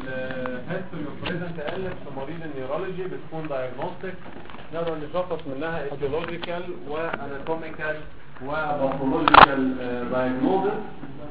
الهيستوري اوف بريزنت الف في مريض النيورولوجي بتكون دايجنوستيك نقدر نشخص منها ايتيولوجيكال واناتوميكال وباثولوجيكال دايجنوزس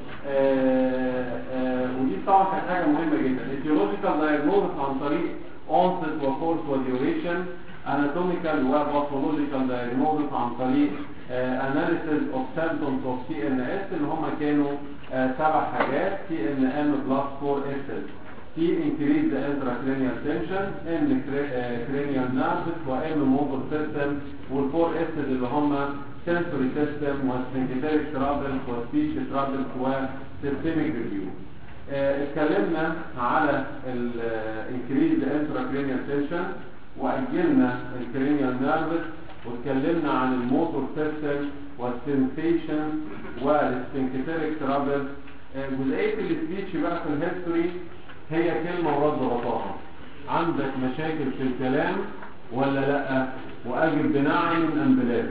ودي طبعا كانت حاجه مهمه جدا ايتيولوجيكال دايجنوزس عن طريق onset وكورس وديوريشن anatomical وباثولوجيكال diagnosis عن طريق analysis of symptoms of CNS اللي هم كانوا سبع حاجات CNM plus 4 S's T increase the intracranial tension M cranial nerves و M motor system وال 4 S's اللي هم sensory system و sympathetic troubles و speech troubles و systemic review اتكلمنا على ال increase the intracranial tension وأجلنا الكرينيال نيرفس واتكلمنا عن الموتور سيستم والسنسيشن والسنكتيريك ترابل جزئية السبيتش بقى في الهيستوري هي كلمة ورد غطاها عندك مشاكل في الكلام ولا لا وأجب بنعم أم بلاد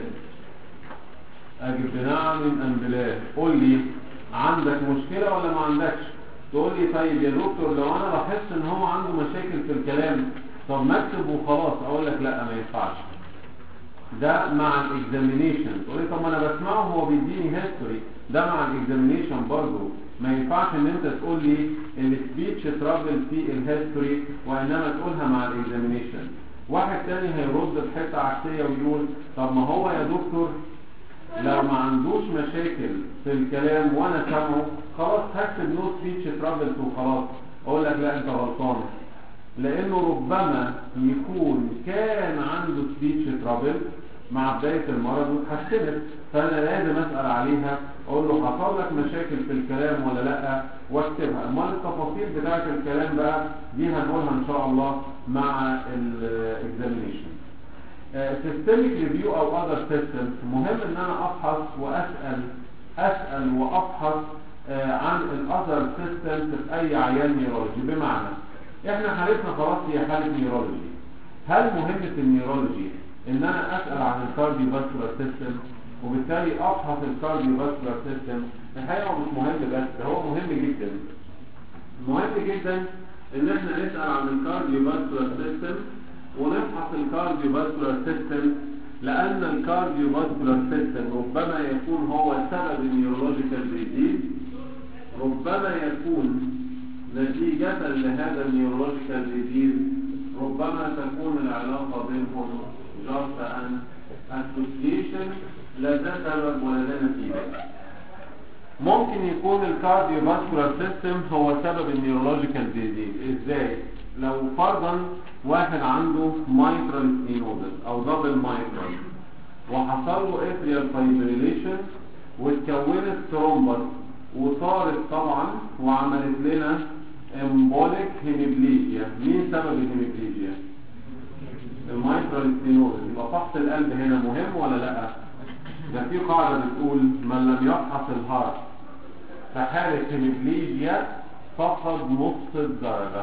أجب بنعم أم بلاد قول لي عندك مشكلة ولا ما عندكش تقول لي طيب يا دكتور لو أنا لاحظت إن هو عنده مشاكل في الكلام طب ما اكتب وخلاص اقول لك لا ما ينفعش ده مع الاكزامينيشن تقول لي طب ما انا بسمعه هو بيديني هيستوري ده مع الاكزامينيشن برضه ما ينفعش ان انت تقول لي السبيتش ترابل في الهيستوري وانما تقولها مع الاكزامينيشن واحد تاني هيرد بحته عكسيه ويقول طب ما هو يا دكتور لو ما عندوش مشاكل في الكلام وانا سامعه خلاص هكتب نو سبيتش ترابل وخلاص اقول لك لا انت غلطان لانه ربما يكون كان عنده سبيتش ترابل مع بداية المرض واتحسنت فانا لازم اسأل عليها اقول له حصل لك مشاكل في الكلام ولا لا واكتبها امال التفاصيل بتاعة الكلام بقى دي هنقولها ان شاء الله مع الاكزامينيشن سيستميك ريفيو او اذر سيستمز مهم ان انا ابحث واسأل اسأل وابحث عن الاذر سيستمز في اي عيان نيورولوجي بمعنى احنا حالتنا خلاص هي حالة نيورولوجي هل مهمة النيورولوجي ان انا اسأل عن الكارديو فاسكولار سيستم وبالتالي ابحث الكارديو فاسكولار سيستم الحقيقة هو مش مهم بس ده هو مهم جدا مهم جدا ان احنا نسأل عن الكارديو فاسكولار سيستم ونبحث الكارديو فاسكولار سيستم لان الكارديو فاسكولار سيستم ربما يكون هو سبب النيورولوجيكال ديزيز ربما يكون نتيجة لهذا النيورولوجيكال ديزيز ربما تكون العلاقة بينهم جرس أن association لا ده سبب ولا ده نتيجة ممكن يكون الكارديو فاسكولار سيستم هو سبب النيورولوجيكال ديزيز ازاي لو فرضا واحد عنده مايترال ستينوزس او دبل مايترال وحصل له اتريال فايبريليشن واتكونت ترومبس وصارت طبعا وعملت لنا امبوليك هيميبليجيا مين سبب الهيميبليجيا المايترال ستينوزس يبقى فحص القلب هنا مهم ولا لا ده في قاعده بتقول من لم يفحص الهارت في حاله هيميبليجيا فقد نص الدرجه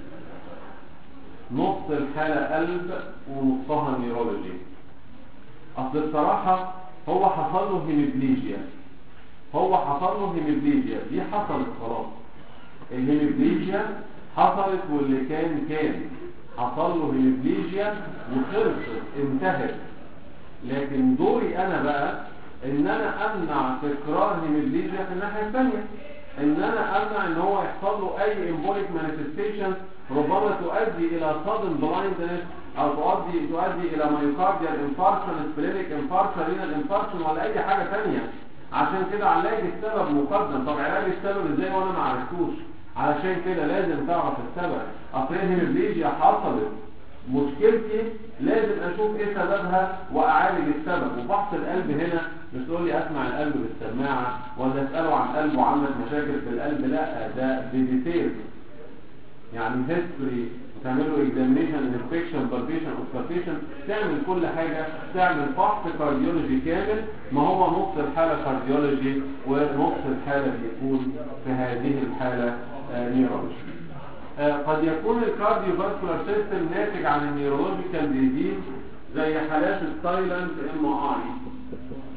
نص الحاله قلب ونصها نيرولوجي اصل بصراحه هو حصل له هيميبليجيا هو حصل له هيميبليجيا دي حصلت خلاص الهيميبليجيا حصلت واللي كان كان حصل له هيميبليجيا وخلصت انتهت لكن دوري انا بقى ان انا امنع تكرار هيميبليجيا في الناحيه الثانيه ان انا امنع ان هو يحصل له اي امبوليك مانيفستيشن ربما تؤدي الى sudden blindness او تؤدي تؤدي الى مايوكارديال انفاركشن سبلينيك انفاركشن رينال انفاركشن ولا اي حاجه ثانيه عشان كده علاج السبب مقدم طب علاج السبب ازاي وانا ما عرفتوش علشان كده لازم تعرف السبب اصل الهيموبليجيا حصلت مشكلتي لازم اشوف ايه سببها واعالج السبب وفحص القلب هنا مش تقول لي اسمع القلب بالسماعه ولا اساله عن قلبه عندك مشاكل في القلب لا ده بديتيل يعني هيستوري تعمل له اكزامينيشن انسبكشن بالبيشن اوبسرفيشن تعمل كل حاجه تعمل فحص كارديولوجي كامل ما هو نص الحاله كارديولوجي ونص الحاله بيكون في هذه الحاله نيورولوجي آه قد يكون الكارديو فاسكولار سيستم ناتج عن النيورولوجيكال ديزيز زي حالات السايلنت ام اي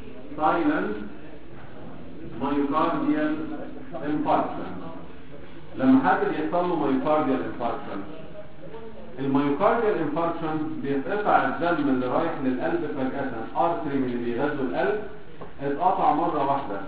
سايلنت مايوكارديال انفاركشن لما حد بيحصل له مايوكارديال انفاركشن المايوكارديال انفاركشن بيتقطع الدم اللي رايح للقلب فجأة ارتري من اللي بيغذوا القلب اتقطع مرة واحدة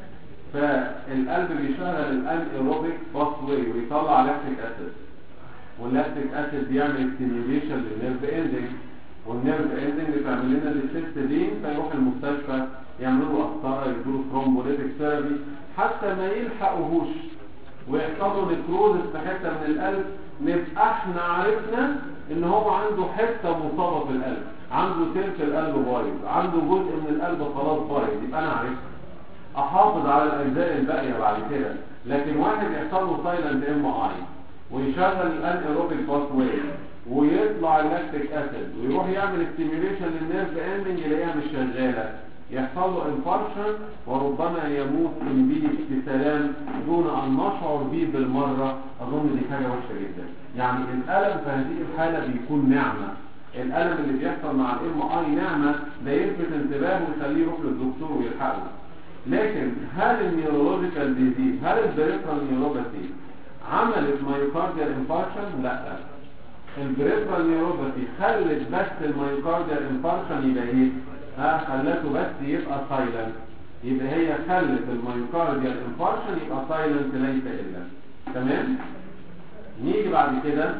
فالقلب بيشغل الانيروبيك باثوي ويطلع لاكتيك اسيد واللاكتيك اسيد بيعمل ستيميوليشن للنيرف اندنج والنيرف اندنج بتعمل لنا السيستين فيروح المستشفى يعملوا له قسطره يدوا ثرومبوليتيك ثيرابي حتى ما يلحقوهوش ويحصل له نكروزس في حته من القلب نبقى احنا عرفنا ان هو عنده حته مصابه في القلب عنده تلك القلب بايظ عنده جزء من القلب خلاص بايظ يبقى انا عرفت احافظ على الاجزاء الباقيه بعد كده لكن واحد يحصل له سايلنت ام اي ويشغل الانيروبيك باث واي ويطلع اللاكتيك اسيد ويروح يعمل ستيميوليشن للنيرف اندنج يلاقيها مش شغاله يحصل له انفاركشن وربما يموت من بيه بسلام دون ان نشعر به بالمره اظن دي حاجه وحشه جدا يعني الالم في هذه الحاله بيكون نعمه الالم اللي بيحصل مع الام اي نعمه ده يلفت انتباهه ويخليه يروح للدكتور ويلحقه لكن هل النيورولوجيكال ديزيز هل البريفرال نيوروباثي عملت مايوكارديال انفاركشن لا البريفرال نيوروباثي خلت بس المايوكارديال انفاركشن يبقى ايه ها خلته بس يبقى سايلنت يبقى هي خلت المايوكارديال انفاركشن يبقى سايلنت ليس الا تمام نيجي بعد كده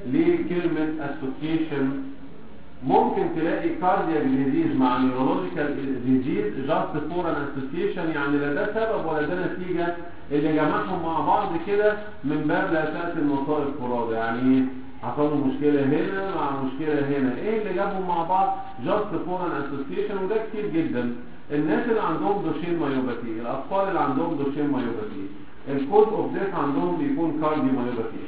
لكلمة association ممكن تلاقي كاردياك ديزيز مع نيورولوجيكال ديزيز جاست فور ان اسوسيشن يعني لا ده سبب ولا ده نتيجه اللي جمعهم مع بعض كده من باب لا تاتي المصائب فرادى يعني حصل له مشكله هنا مع مشكله هنا ايه اللي جابهم مع بعض جاست فور ان اسوسيشن وده كتير جدا الناس اللي عندهم دوشين مايوباثي الاطفال اللي عندهم دوشين مايوباثي الكوز اوف ديث عندهم بيكون كارديو مايوباثي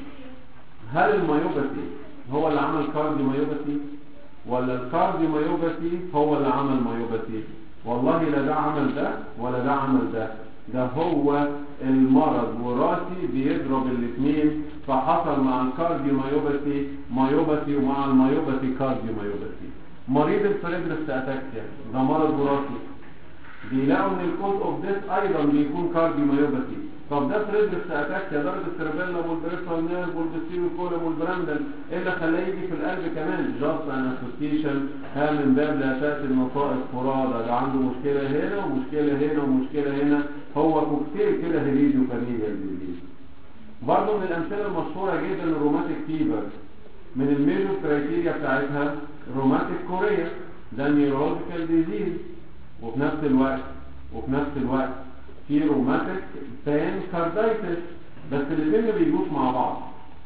هل المايوباثي هو اللي عمل كارديو مايوباثي ولا الكارديوميوباثي هو اللي عمل مايوباثي والله لا ده عمل ده ولا ده عمل ده ده هو المرض وراثي بيضرب الاثنين فحصل مع الكارديوميوباثي مايوباثي ومع المايوباثي كارديوميوباثي مريض الفريبرس اتاكسيا ده مرض وراثي بيلاقوا ان الكوز اوف ديث ايضا بيكون كارديوميوباثي طب ده فريدرس اتاكسيا درجه السيربيلا والبريفرال نيرف والبستيريو كولم والبراندل ايه اللي خلاه يجي في القلب كمان جاست ان اسوسيشن ها من باب لا تاتي المصائب فرادى ده عنده مشكله هنا ومشكله هنا ومشكله هنا هو كوكتيل كده هريديو فاميليال ديزيز برضه من الامثله المشهوره جدا الروماتيك فيبر من الميجور كرايتيريا بتاعتها روماتيك كوريا ده نيورولوجيكال ديزيز وفي نفس الوقت وفي نفس الوقت في روماتيك بان كاردايتس بس الاثنين ما بيجوش مع بعض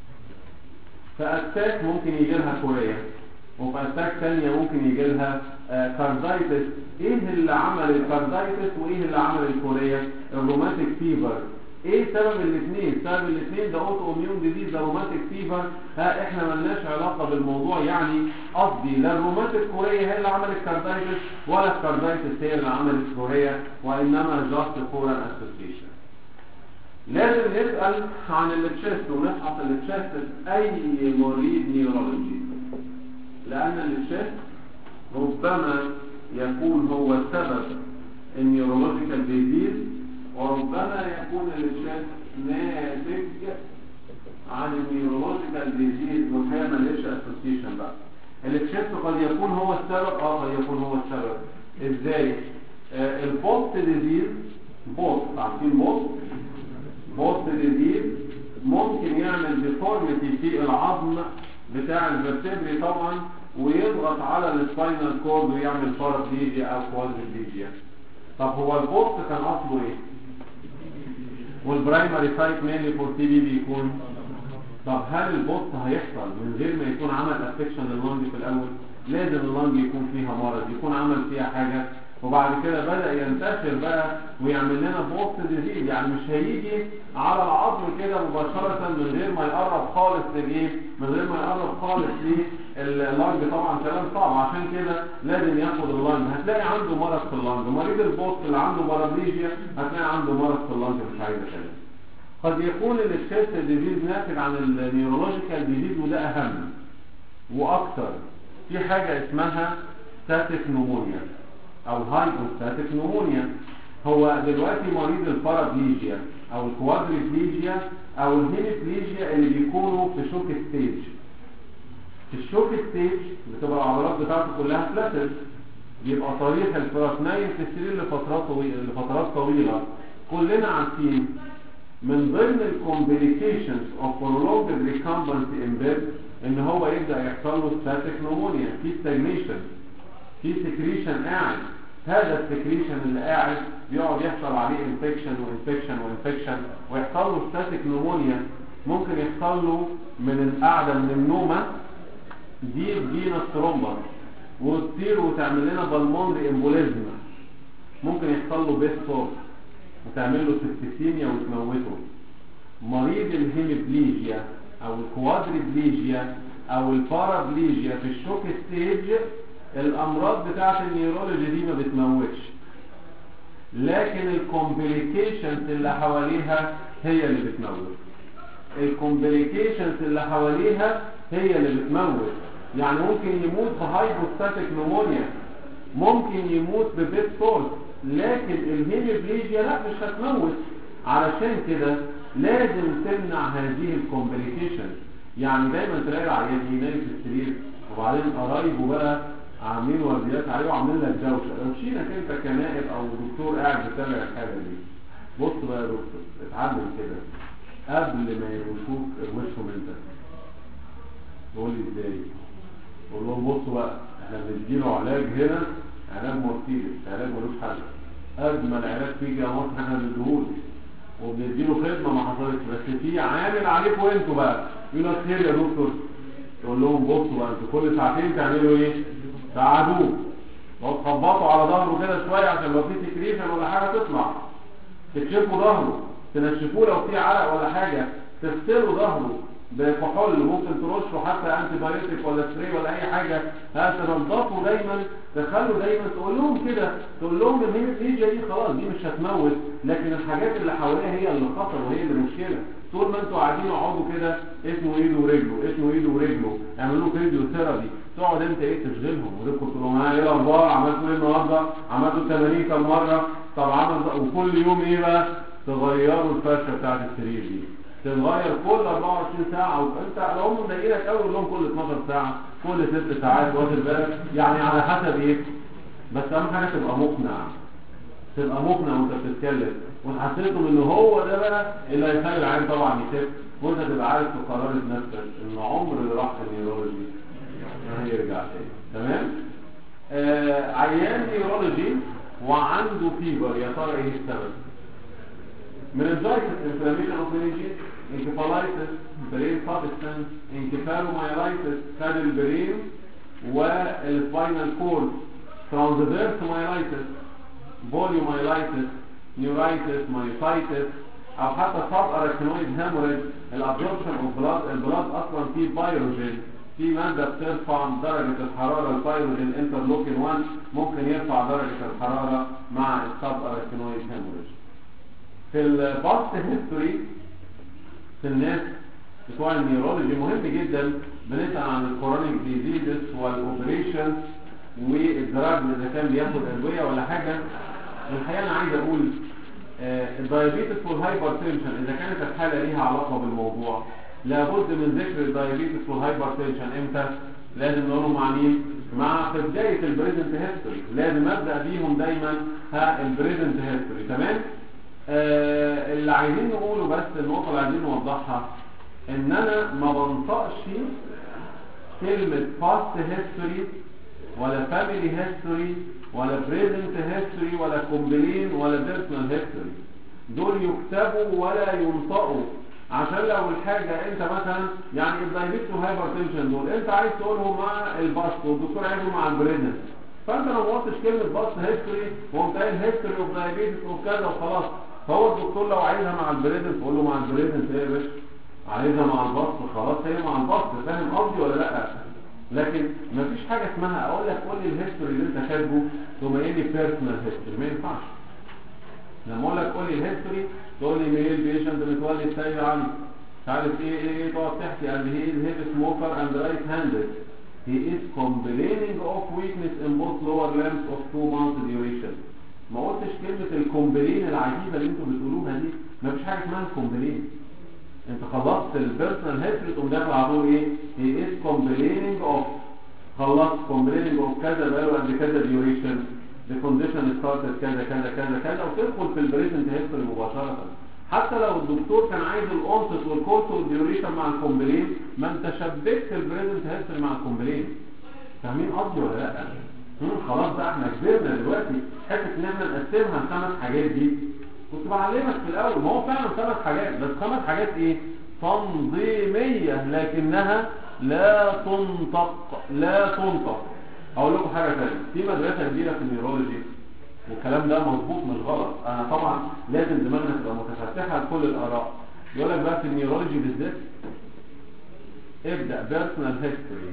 فاتاك ممكن يجي لها كوريا وفي اتاك ثانيه ممكن يجي لها آه كاردايتس ايه اللي عمل الكاردايتس وايه اللي عمل الكوريا الروماتيك فيبر ايه سبب الاثنين سبب الاثنين ده اوتو اميون ديزيز ده روماتيك فيفر ها احنا ملناش علاقه بالموضوع يعني قصدي لا الروماتيك كوريا هي اللي عملت كاردايتس ولا الكاردايتس هي اللي عملت كوريا وانما جاست فوران اسوسيشن لازم نسال عن التشيست ونفحص التشيست اي مريض نيورولوجي لان التشيست ربما يكون هو سبب النيورولوجيكال ديزيز وربما يكون الشك ناتج عن النيورولوجيكال ديزيز والحقيقه ماليش اسوسيشن بقى التشيست قد يكون هو السبب اه قد يكون هو السبب ازاي آه البوست ديزيز بوست عارفين بوست بوست ديزيز ممكن يعمل ديفورميتي في العظم بتاع الفرتبري طبعا ويضغط على السباينال كورد ويعمل بارابليجيا او كوادربليجيا طب هو البوست كان اصله ايه والبرايمري سايت مينلي فور تي بي بيكون طب هل البوست هيحصل من غير ما يكون عمل افكشن لللنج في الاول لازم اللنج يكون فيها مرض يكون عمل فيها حاجه وبعد كده بدا ينتشر بقى ويعمل لنا بوست ديزيز يعني مش هيجي على العظم كده مباشره من غير ما يقرب خالص للايه من غير ما يقرب خالص لللنج طبعا كلام صعب عشان كده لازم ياخد اللنج هتلاقي عنده مرض في اللنج مريض البوست اللي عنده بارابليجيا هتلاقي عنده مرض في اللنج مش عايز كلام قد يكون التشيست ديزيز ناتج عن النيورولوجيكال ديزيز وده اهم واكتر في حاجه اسمها ستاتيك نمونيا او هايبوستاتيك نمونيا هو دلوقتي مريض البارابليجيا او الكوادريبليجيا او الهيميبليجيا اللي بيكونوا في شوك ستيج في الشوك ستيج بتبقى العضلات بتاعته كلها فلاتر يبقى طريق الفراش نايم في السرير لفترات طويلة لفترات طويلة كلنا عارفين من ضمن الكومبليكيشنز اوف prolonged recumbency in bed ان هو يبدا يحصل له static pneumonia في stagnation في سكريشن قاعد هذا السكريشن اللي قاعد بيقعد يحصل عليه انفكشن وانفكشن وانفكشن ويحصل له ستاتيك نمونيا ممكن يحصل له من القعده من النومه دي فينس ترومبس وتطير وتعمل لنا بالمونري امبوليزم ممكن يحصل له بيس سور وتعمل له سبتيسيميا وتموته مريض الهيميبليجيا او الكوادريبليجيا او البارابليجيا في الشوك ستيج الامراض بتاعت النيورولوجي دي ما بتموتش لكن الكومبليكيشنز اللي حواليها هي اللي بتموت الكومبليكيشنز اللي حواليها هي اللي بتموت يعني ممكن يموت بهايبوستاتيك نمونيا ممكن يموت ببيت سورس لكن الهيميبليجيا لا مش هتموت علشان كده لازم تمنع هذه الكومبليكيشن يعني دايما تلاقي العيان ينام في السرير وبعدين قرايبه بقى عاملين ورديات عليه وعاملين لك دوشه لو شيلك انت كنائب او دكتور قاعد بتابع الحاجه دي بص بقى يا دكتور اتعلم كده قبل ما يوشوك وشهم انت تقول لي ازاي قول لهم بصوا بقى احنا بنديله علاج هنا علاج مرتيلس علاج ملوش حل اجمل علاج فيه يا مصر احنا بنديهولك وبنديله خدمه ما حصلتش بس في عامل عليكم انتوا بقى يقول لك خير يا دكتور تقول لهم بصوا بقى انتوا كل ساعتين تعملوا ايه ساعدوه وتخبطوا على ظهره كده شويه عشان لو في سكريشن ولا حاجه تطلع تكشفوا ظهره تنشفوه لو في عرق ولا حاجه تغسلوا ظهره بكحول ممكن ترشوا حتى انتي بايوتيك ولا سبراي ولا اي حاجه ها تنضفوا دايما تخلوا دايما تقول لهم كده تقول لهم ان هي النتيجه دي خلاص دي مش هتموت لكن الحاجات اللي حواليها هي اللي خطر وهي اللي مشكله طول ما انتوا قاعدين اقعدوا كده اسمه ايده ورجله اسمه ايده ورجله اعملوا فيديو ثيرابي تقعد انت ايه تشغلهم ودكتور تقول لهم ها ايه الاخبار عملتوا ايه النهارده عملتوا 80 كم مره طب عمل وكل يوم ايه بقى تغيروا الفرشه بتاعت السرير دي تتغير كل 24 ساعة وانت لو هم مضايقينك قوي قول لهم كل 12 ساعة كل 6 ساعات واخد بالك يعني على حسب ايه بس اهم حاجة تبقى مقنع تبقى مقنع وانت بتتكلم وتحسسهم ان هو ده بقى اللي هيخلي العين طبعا يتف وانت تبقى عارف في قرارة نفسك ان عمر اللي راح النيورولوجي ما هيرجع تاني تمام آه عيان نيورولوجي وعنده فيبر يا ترى ايه السبب meningitis inflammation of meninges encephalitis brain substance encephalomyelitis خد البرين والspinal cord transverse myelitis poliomyelitis neuritis myositis او حتى sub arachnoid hemorrhage الابزوربشن اوف بلاد البلاد اصلا فيه بايروجين في مادة بترفع درجة الحرارة البايروجين انترلوكين 1 ممكن يرفع درجة الحرارة مع السب arachnoid hemorrhage في الباست هيستوري في الناس بتوع النيورولوجي مهم جدا بنسأل عن الكورونيك ديزيزز والاوبريشن والدراج اذا كان بياخد ادويه ولا حاجه الحقيقه انا عايز اقول آه الدايابيتس والهايبرتنشن اذا كانت الحاله ليها علاقه بالموضوع لابد من ذكر الدايابيتس والهايبرتنشن امتى لازم نقولهم مع مين مع في بدايه البريزنت هيستوري لازم ابدا بيهم دايما ها البريزنت هيستوري تمام آه اللي عايزين نقوله بس النقطة اللي عايزين نوضحها ان انا ما بنطقش كلمة past history ولا family history ولا present history ولا complain ولا personal history دول يكتبوا ولا ينطقوا عشان لو الحاجة انت مثلا يعني الدايبيتس وهايبرتنشن دول انت عايز تقولهم مع الباست والدكتور عايزهم مع البريزنت فانت لو ما قلتش كلمة باست هيستوري وقمت قايل هيستوري اوف دايبيتس وكذا وخلاص فهو الدكتور لو عايزها مع البريزنت تقول له مع البريزنت ايه يا باشا عايزها مع البسط خلاص هي مع البسط فاهم قصدي ولا لا لكن مفيش حاجه اسمها اقول لك قول لي الهيستوري اللي انت كاتبه ثم قايل لي بيرسونال هيستوري ما ينفعش لما اقول لك قول لي الهيستوري تقول لي ميل بيشنت متولد سيد علي مش عارف ايه ايه ايه تقعد تحكي قال هي از هيب سموكر اند رايت هاندد he is complaining of weakness in both lower limbs of two months duration ما قلتش كلمة الكومبلين العجيبة اللي انتوا بتقولوها دي ما فيش حاجة اسمها الكومبلين انت خلصت البيرسونال هيستوري تقوم داخل على طول ايه هي از كومبليننج اوف خلصت كومبليننج اوف كذا بقاله قد كذا ديوريشن the condition started كذا كذا كذا كذا وتدخل في البريزنت هيستوري مباشره حتى لو الدكتور كان عايز الاونست والكورس والديوريشن مع الكومبلين ما انت شبكت البريزنت هيستوري مع الكومبلين فاهمين قصدي ولا لا مم، خلاص بقى احنا كبرنا دلوقتي حته ان احنا نقسمها الخمس حاجات دي كنت بعلمك في الاول ما هو فعلا خمس حاجات بس خمس حاجات ايه تنظيميه لكنها لا تنطق لا تنطق اقول لكم حاجه ثانيه في مدرسه كبيره في النيورولوجي والكلام ده مظبوط مش غلط انا طبعا لازم دماغنا تبقى متفتحه لكل الاراء يقول لك بقى في النيورولوجي بالذات ابدا بيرسونال هيستوري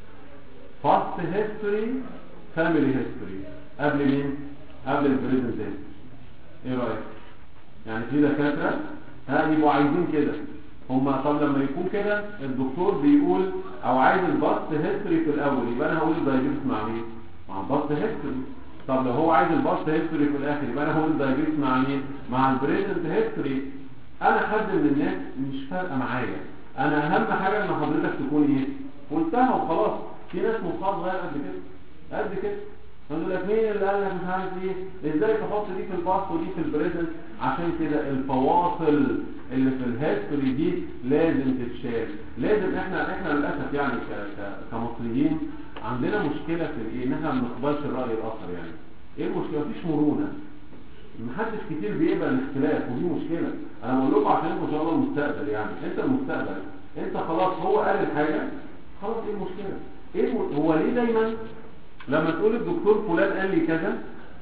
فاست هيستوري فاميلي هيستوري قبل مين قبل البريزنت ايه رايك يعني في دكاتره ها يبقوا عايزين كده هم طب لما يكون كده الدكتور بيقول او عايز الباست هيستوري في الاول يبقى انا هقول الدايجنوز مع مين مع الباست هيستوري طب لو هو عايز الباست هيستوري في الاخر يبقى انا هقول الدايجنوز مع مين مع البريزنت هيستوري انا حد من الناس مش فارقه معايا انا اهم حاجه ان حضرتك تكون ايه قلتها وخلاص في ناس مخاط صغير قد كده قد كده يقول لك مين اللي قال لك مش عارف ايه ازاي تحط دي في الباست ودي في البريزنت عشان كده الفواصل اللي في الهيستوري دي لازم تتشال لازم احنا احنا للاسف يعني ك ك كمصريين عندنا مشكله في الايه ان احنا ما بنقبلش الراي الاخر يعني ايه المشكله مفيش مرونه محدش كتير بيقبل الاختلاف ودي مشكله انا بقول لكم عشان انتوا ان شاء الله المستقبل يعني انت المستقبل انت خلاص هو قال الحاجه خلاص ايه المشكله ايه الم... هو ليه دايما لما تقول الدكتور فلان قال لي كذا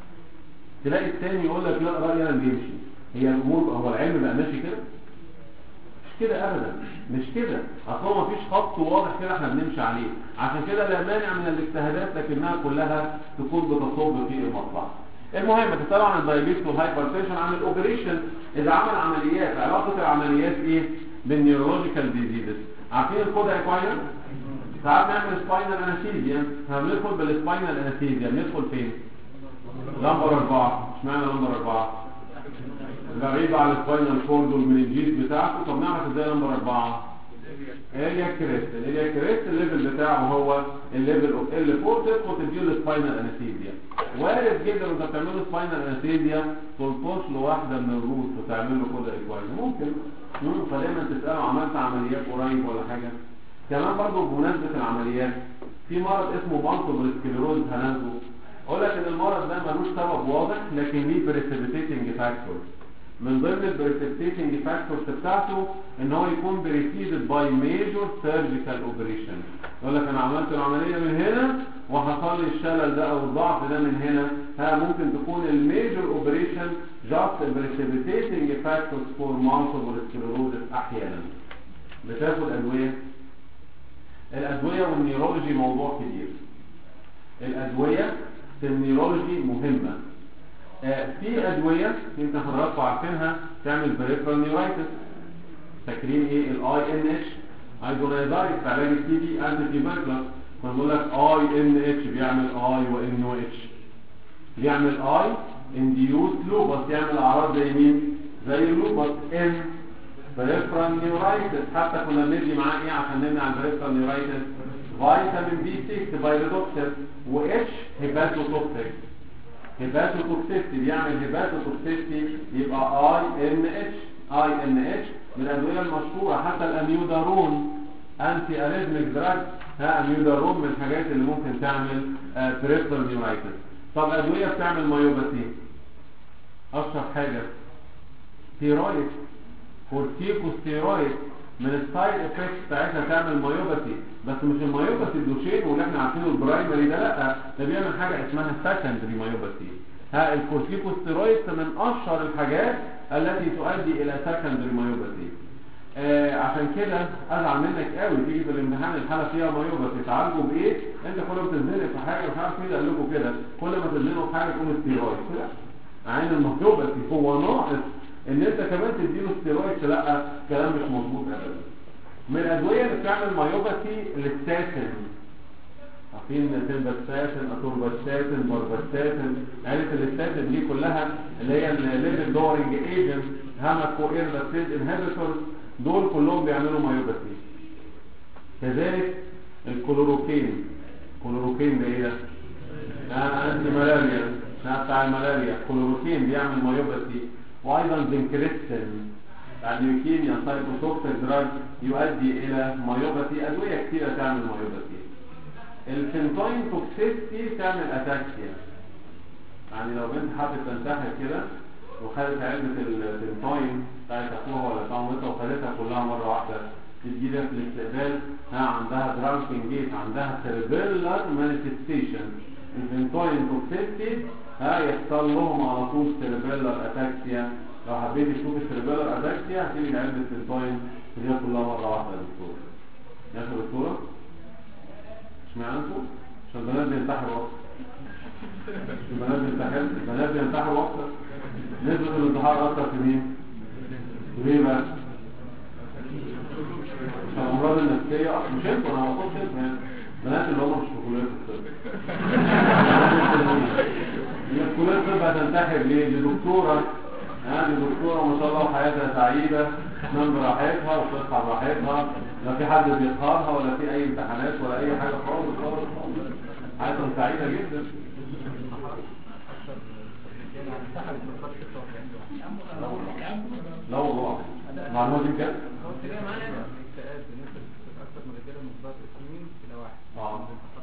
تلاقي الثاني يقول لك لا رايي انا اللي بيمشي هي الامور هو العلم بقى ماشي كده مش كده ابدا مش كده اصل هو مفيش خط واضح كده احنا بنمشي عليه عشان كده لا مانع من الاجتهادات لكنها كلها تكون بتصب في المصلحه المهم تسالوا عن الدايابيتس والهايبرتنشن عن الاوبريشن اذا عمل عمليات علاقه العمليات ايه بالنيورولوجيكال ديزيزز عارفين الكودا اكواير ساعات نعمل سباينال انستيزيا هندخل بالسباينال انستيزيا ندخل فين لمبر أربعة اشمعنى لمبر أربعة بعيد عن السباينال كورد والمنجيز بتاعته طب نعرف ازاي لمبر أربعة اريا كريست الاريا كريست الليفل بتاعه هو الليفل اوف ال 4 تدخل تديله السباينال انستيزيا وارد جدا وانت بتعمل له سباينال انستيزيا تلطش له واحده من الروت وتعمل له كده ايكوايز ممكن مم. فدايما تساله عملت عمليات قريب ولا حاجه كمان برضه بمناسبه العمليات في مرض اسمه مالتيبل سكليروز هناخده اقول لك ان المرض ده ملوش سبب واضح لكن ليه بريسبيتيتنج فاكتور من ضمن البريسبيتيتنج فاكتورز بتاعته ان هو يكون بريسيدد باي ميجور سيرجيكال اوبريشن يقول لك انا عملت العمليه من هنا وحصل لي الشلل ده او الضعف ده من هنا ها ممكن تكون الميجور اوبريشن جاست بريسبيتيتنج فاكتورز فور مالتيبل سكليروزس احيانا بتاخد ادويه الادويه والنيورولوجي موضوع كبير الادويه في النيورولوجي مهمه آه في ادويه يمكن حضراتكم عارفينها تعمل بريفرال نيورايتس فاكرين ايه الاي ان اتش ايدونايزايد في علاج التي بي انتي تيبركلس بنقول لك اي ان اتش بيعمل اي وان او اتش بيعمل اي انديوس لوبس يعمل اعراض زي مين زي اللوبس ان بريفرال نيورايتس حتى كنا بندي معاه ايه عشان نمنع البريفرال نيورايتس فيتامين بي 6 بايرودوكسل و اتش هيباتوتوكسيك هيباتوتوكسيستي بيعمل هيباتوتوكسيستي يبقى اي ان اتش اي ان اتش من الادويه المشهوره حتى الاميودارون انتي اريزميك دراج ها اميودارون من الحاجات اللي ممكن تعمل بريفرال نيورايتس طب ادويه بتعمل مايوباثي اشهر حاجه ستيرويد كورتيكوستيرويد من السايد افكتس بتاعتها تعمل مايوباثي بس مش المايوباثي الدوشين واللي احنا عارفينه البرايمري ده لا ده بيعمل حاجه اسمها سكندري مايوباثي ها الكورتيكوستيرويد من اشهر الحاجات التي تؤدي الى سكندري مايوباثي آه عشان كده ازعل منك قوي تيجي في الامتحان الحاله فيها مايوباثي تعالجوا بايه انت كل ما تتزنق في حاجه مش عارف مين قال لكم كده كل ما تتزنقوا في حاجه تقوم ستيرويد لا عين المايوباثي هو ناقص ان انت كمان تديله ستيرويد لا كلام مش مظبوط ابدا من الادويه اللي بتعمل مايوباثي الستاتين عارفين سيلباستاتين اتورباستاتين بارباستاتين عيله الستاتين دي كلها اللي هي الليفل دورنج ايجنت هاما كويرباستيد انهبيتورز دول كلهم بيعملوا مايوباثي كذلك الكلوروكين كلوروكين ده ايه ده؟ آه انتي ملاريا آه بتاع الملاريا كلوروكين بيعمل مايوباثي وايضا بنكريستين الليوكيميا سايتوتوكسيك دراج يؤدي الى مايوباثي ادويه كثيره تعمل مايوباثي الفنتوين توكسيستي تعمل اتاكسيا يعني لو بنت حابه تنتحر كده وخدت علبه الفنتوين بتاعت اخوها ولا بتاع مامتها وخدتها كلها مره واحده تجي لها في الاستقبال ها عندها درانكين جيت عندها سيربيلر مانيفستيشن الفنتوين توكسيستي ها يحصل لهم على طول سيربيلر اتاكسيا لو حبيت تشوف السيربيلر اتاكسيا هتيجي علبه الفنتوين تجيها كلها مره واحده يا دكتور ياخد الصوره اشمعنى انتوا عشان البنات بينتحروا اكتر البنات بينتحروا البنات بينتحروا اكتر نسبة الانتحار اكتر في مين؟ ليه بقى؟ عشان الامراض النفسية مش انتوا انا ما اقصدش انتوا يعني البنات اللي هم مش في كلية الطب هي في كلية الطب هتنتحر ليه؟ دي دكتورة يعني دكتورة ما شاء الله وحياتها سعيدة تنام براحتها وتصحى براحتها لا في حد بيقهرها ولا في اي امتحانات ولا اي حاجة خالص خالص خالص حياتها سعيدة جدا لا والله معلومة دي بجد؟ اه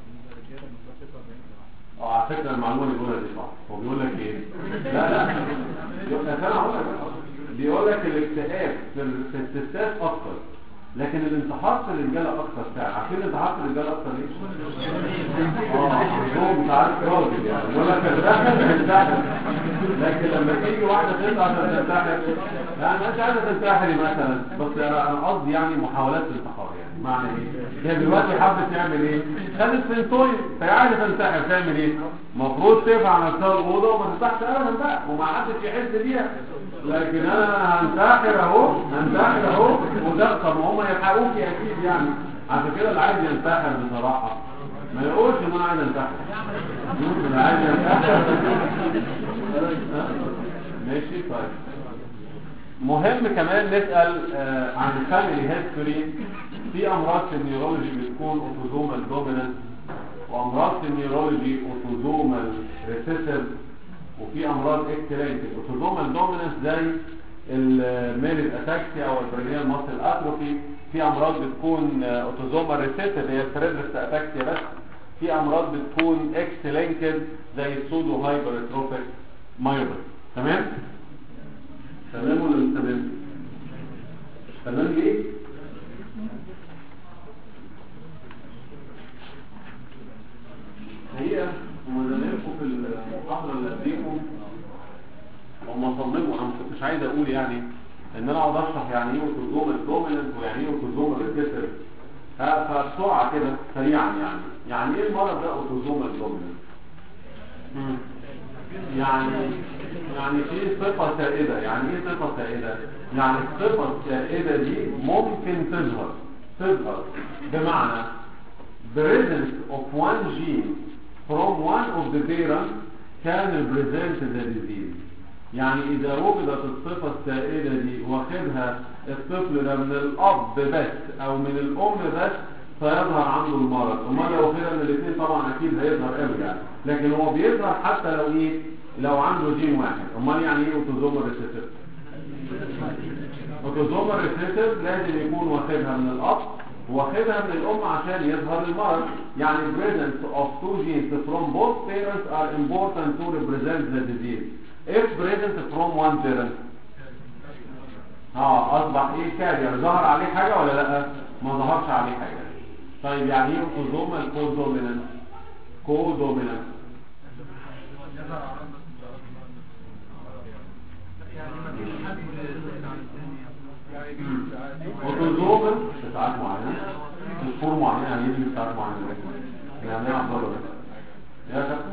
اه على فكرة المعلومة اللي بيقولها دي صح هو بيقول لك ايه لا لا يقول لك انا هقول لك بيقول لك الاكتئاب في ال- في الستات اكتر لكن الانتحار في الرجاله اكتر فعلا عارفين الانتحار في الرجاله اكتر ليه؟ اه هو مش عارف راجل يعني يقول لك الدخل بتنتحر لكن لما تيجي واحده تطلع عشان تنتحر يعني انت عايزه تنتحري مثلا بس انا أنا قصدي يعني محاولات الانتحار يعني معنى ايه؟ هي دلوقتي حابه تعمل ايه؟ خدت سنتوين فهي عايزه تنتحر تعمل ايه؟ المفروض تقفل على نفسها الاوضه وما تفتحش ابدا بقى وما حدش يحس بيها لكن انا هنتحر اهو هنتحر اهو وده طب ما هم يلحقوك اكيد يعني عشان كده اللي عايز ينتحر بصراحه ما يقولش ان انا عايز انتحر اللي عايز ينتحر ماشي طيب مهم كمان نسأل آه، عن الفاميلي هيستوري في امراض في النيورولوجي بتكون اوتوزومال دومينانت وامراض في النيورولوجي اوتوزومال ريسيسيف وفي امراض اكتلينك الاوتوزومال دومينانت زي الميلز اتاكسيا او البرينيال ماسل اتروفي في امراض بتكون اوتوزومال ريسيسيف هي الفريدرس اتاكسيا بس في امراض بتكون اكس لينكد زي السودو هايبرتروفيك مايوباثي تمام تمام ولا مش تمام تمام ليه هي وزمايلكم في المحاضره اللي قبليكم هم صمموا انا ما كنتش عايز اقول يعني ان انا اقعد اشرح يعني ايه اوتوزومال دوميننت ويعني ايه اوتوزومال ريسيسيف فبسرعه كده سريعا يعني يعني ايه المرض ده اوتوزومال دوميننت يعني يعني في صفة سائدة يعني ايه صفة سائدة يعني الصفة السائدة دي ممكن تظهر تظهر بمعنى presence of one gene from one of the parents can represent the disease يعني اذا وجدت الصفة السائدة دي واخدها الطفل ده من الاب بس او من الام بس فيظهر عنده المرض امال لو واخدها من الاثنين طبعا اكيد هيظهر قوي يعني لكن هو بيظهر حتى لو ايه لو عنده جين واحد امال يعني ايه اوتوزومال ريسيسيف اوتوزومال ريسيسيف لازم يكون واخدها من الاب واخدها من الام عشان يظهر المرض يعني presence of two genes from both parents are important to represent the disease if present from one parent اه اصبح ايه كارير ظهر عليه حاجه ولا لا ما ظهرش عليه حاجه طيب يعني ايه اوتوزومال كودومينانت كودومينانت اوتوزومال في ساعات معينه في شهور معينه يعني يجي في ساعات معينه يعني ايه عبد الله يا كابتن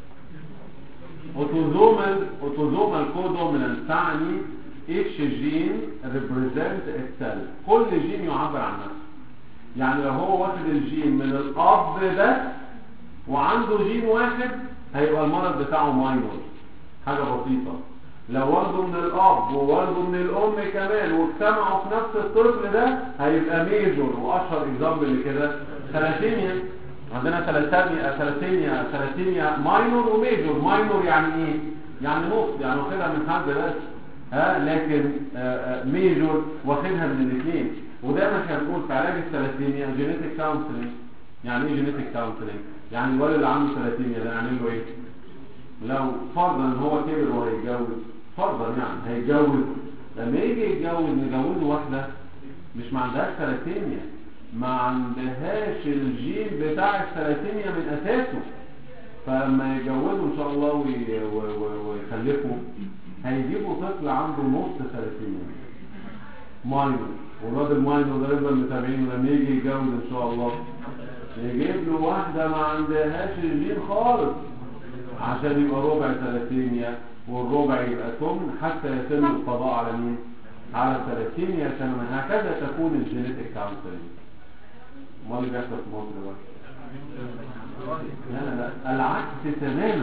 اوتوزومال اوتوزومال كودومينانت تعني اتش جين ريبريزنت السيل كل جين يعبر عن نفسه يعني لو هو واخد الجين من الاب بس وعنده جين واحد هيبقى المرض بتاعه ماينور حاجه بسيطه لو والده من الاب ووالده من الام كمان واجتمعوا في نفس الطفل ده هيبقى ميجور واشهر اكزامبل لكده ثلاثيميا عندنا ثلاثيميا ثلاثيميا ثلاثيميا ماينور وميجور ماينور يعني ايه يعني نص يعني واخدها من حد بس ها لكن آه، آه، ميجور واخدها من الاثنين وده ما هنقول في علاج الثلاثيميا جينيتك كونسلنج يعني ايه جينيتك كونسلنج يعني الولد اللي عنده ثلاثيميا ده نعمل له ايه لو فرضا ان هو كبر وهيتجوز فرضا يعني هيتجوز لما يجي يتجوز نجوزه واحده مش ما عندهاش ثلاثيميا ما عندهاش الجين بتاع الثلاثيميا من اساسه فلما يتجوزوا ان شاء الله وي- و- و- ويخلفوا هيجيبوا طفل عنده نص ثلاثيميا ماينور والواد الماينور ده يفضل متابعينه لما يجي يتجوز ان شاء الله يجيب له واحده ما عندهاش الجين خالص عشان يبقى ربع ثلاثيميا والربع يبقى ثمن حتى يتم القضاء على مين على الثلاثيميا تماما هكذا تكون الجينيتك كونسلنج امال اللي بيحصل في مصر بقى لا لا لا العكس تماما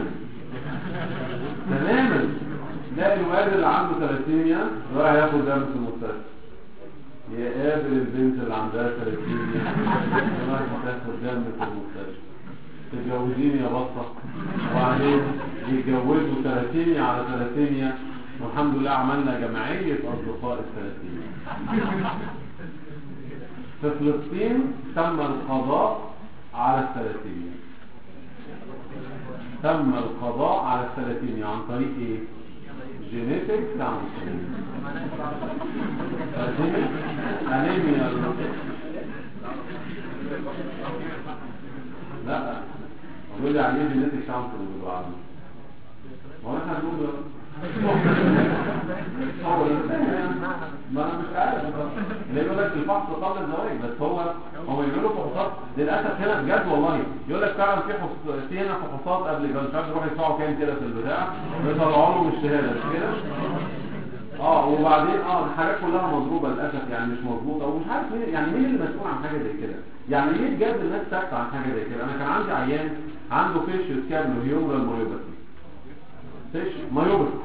تماما لا الواد اللي عنده ثلاثيميا رايح ياخد دم في المستشفى يقابل البنت اللي عندها ثلاثيميا رايح تاخد دم في المستشفى تتجوزيني يا بطة وبعدين يتجوزوا ثلاثينيا على ثلاثينيا والحمد لله عملنا جمعية أصدقاء الثلاثينيا في فلسطين تم القضاء على الثلاثينيا تم القضاء على الثلاثينيا عن طريق ايه؟ جينيتك كونسلنج ثلاثينيا انيميا لا بيقول لي عليه جينيتك كونسلنج بالعربي ما هو احنا هنقول له هو ما انا مش عارف اللي يقول لك الفحص قبل الزواج بس هو هو يقول له فحوصات للاسف هنا بجد والله يقول لك فعلا في فحص في هنا فحوصات قبل الجواز مش عارف يروح يدفعوا كام كده في البتاع يطلعوا له من الشهاده مش كده اه وبعدين اه الحاجات كلها مضروبه للاسف يعني مش مظبوطه ومش عارف مين يعني مين اللي مسؤول عن حاجه زي كده يعني ليه بجد الناس ساكته عن حاجه زي كده انا كان عندي عيان عنده فيشيوس كابلو هيومرال مايوباثي فيش مايوباثي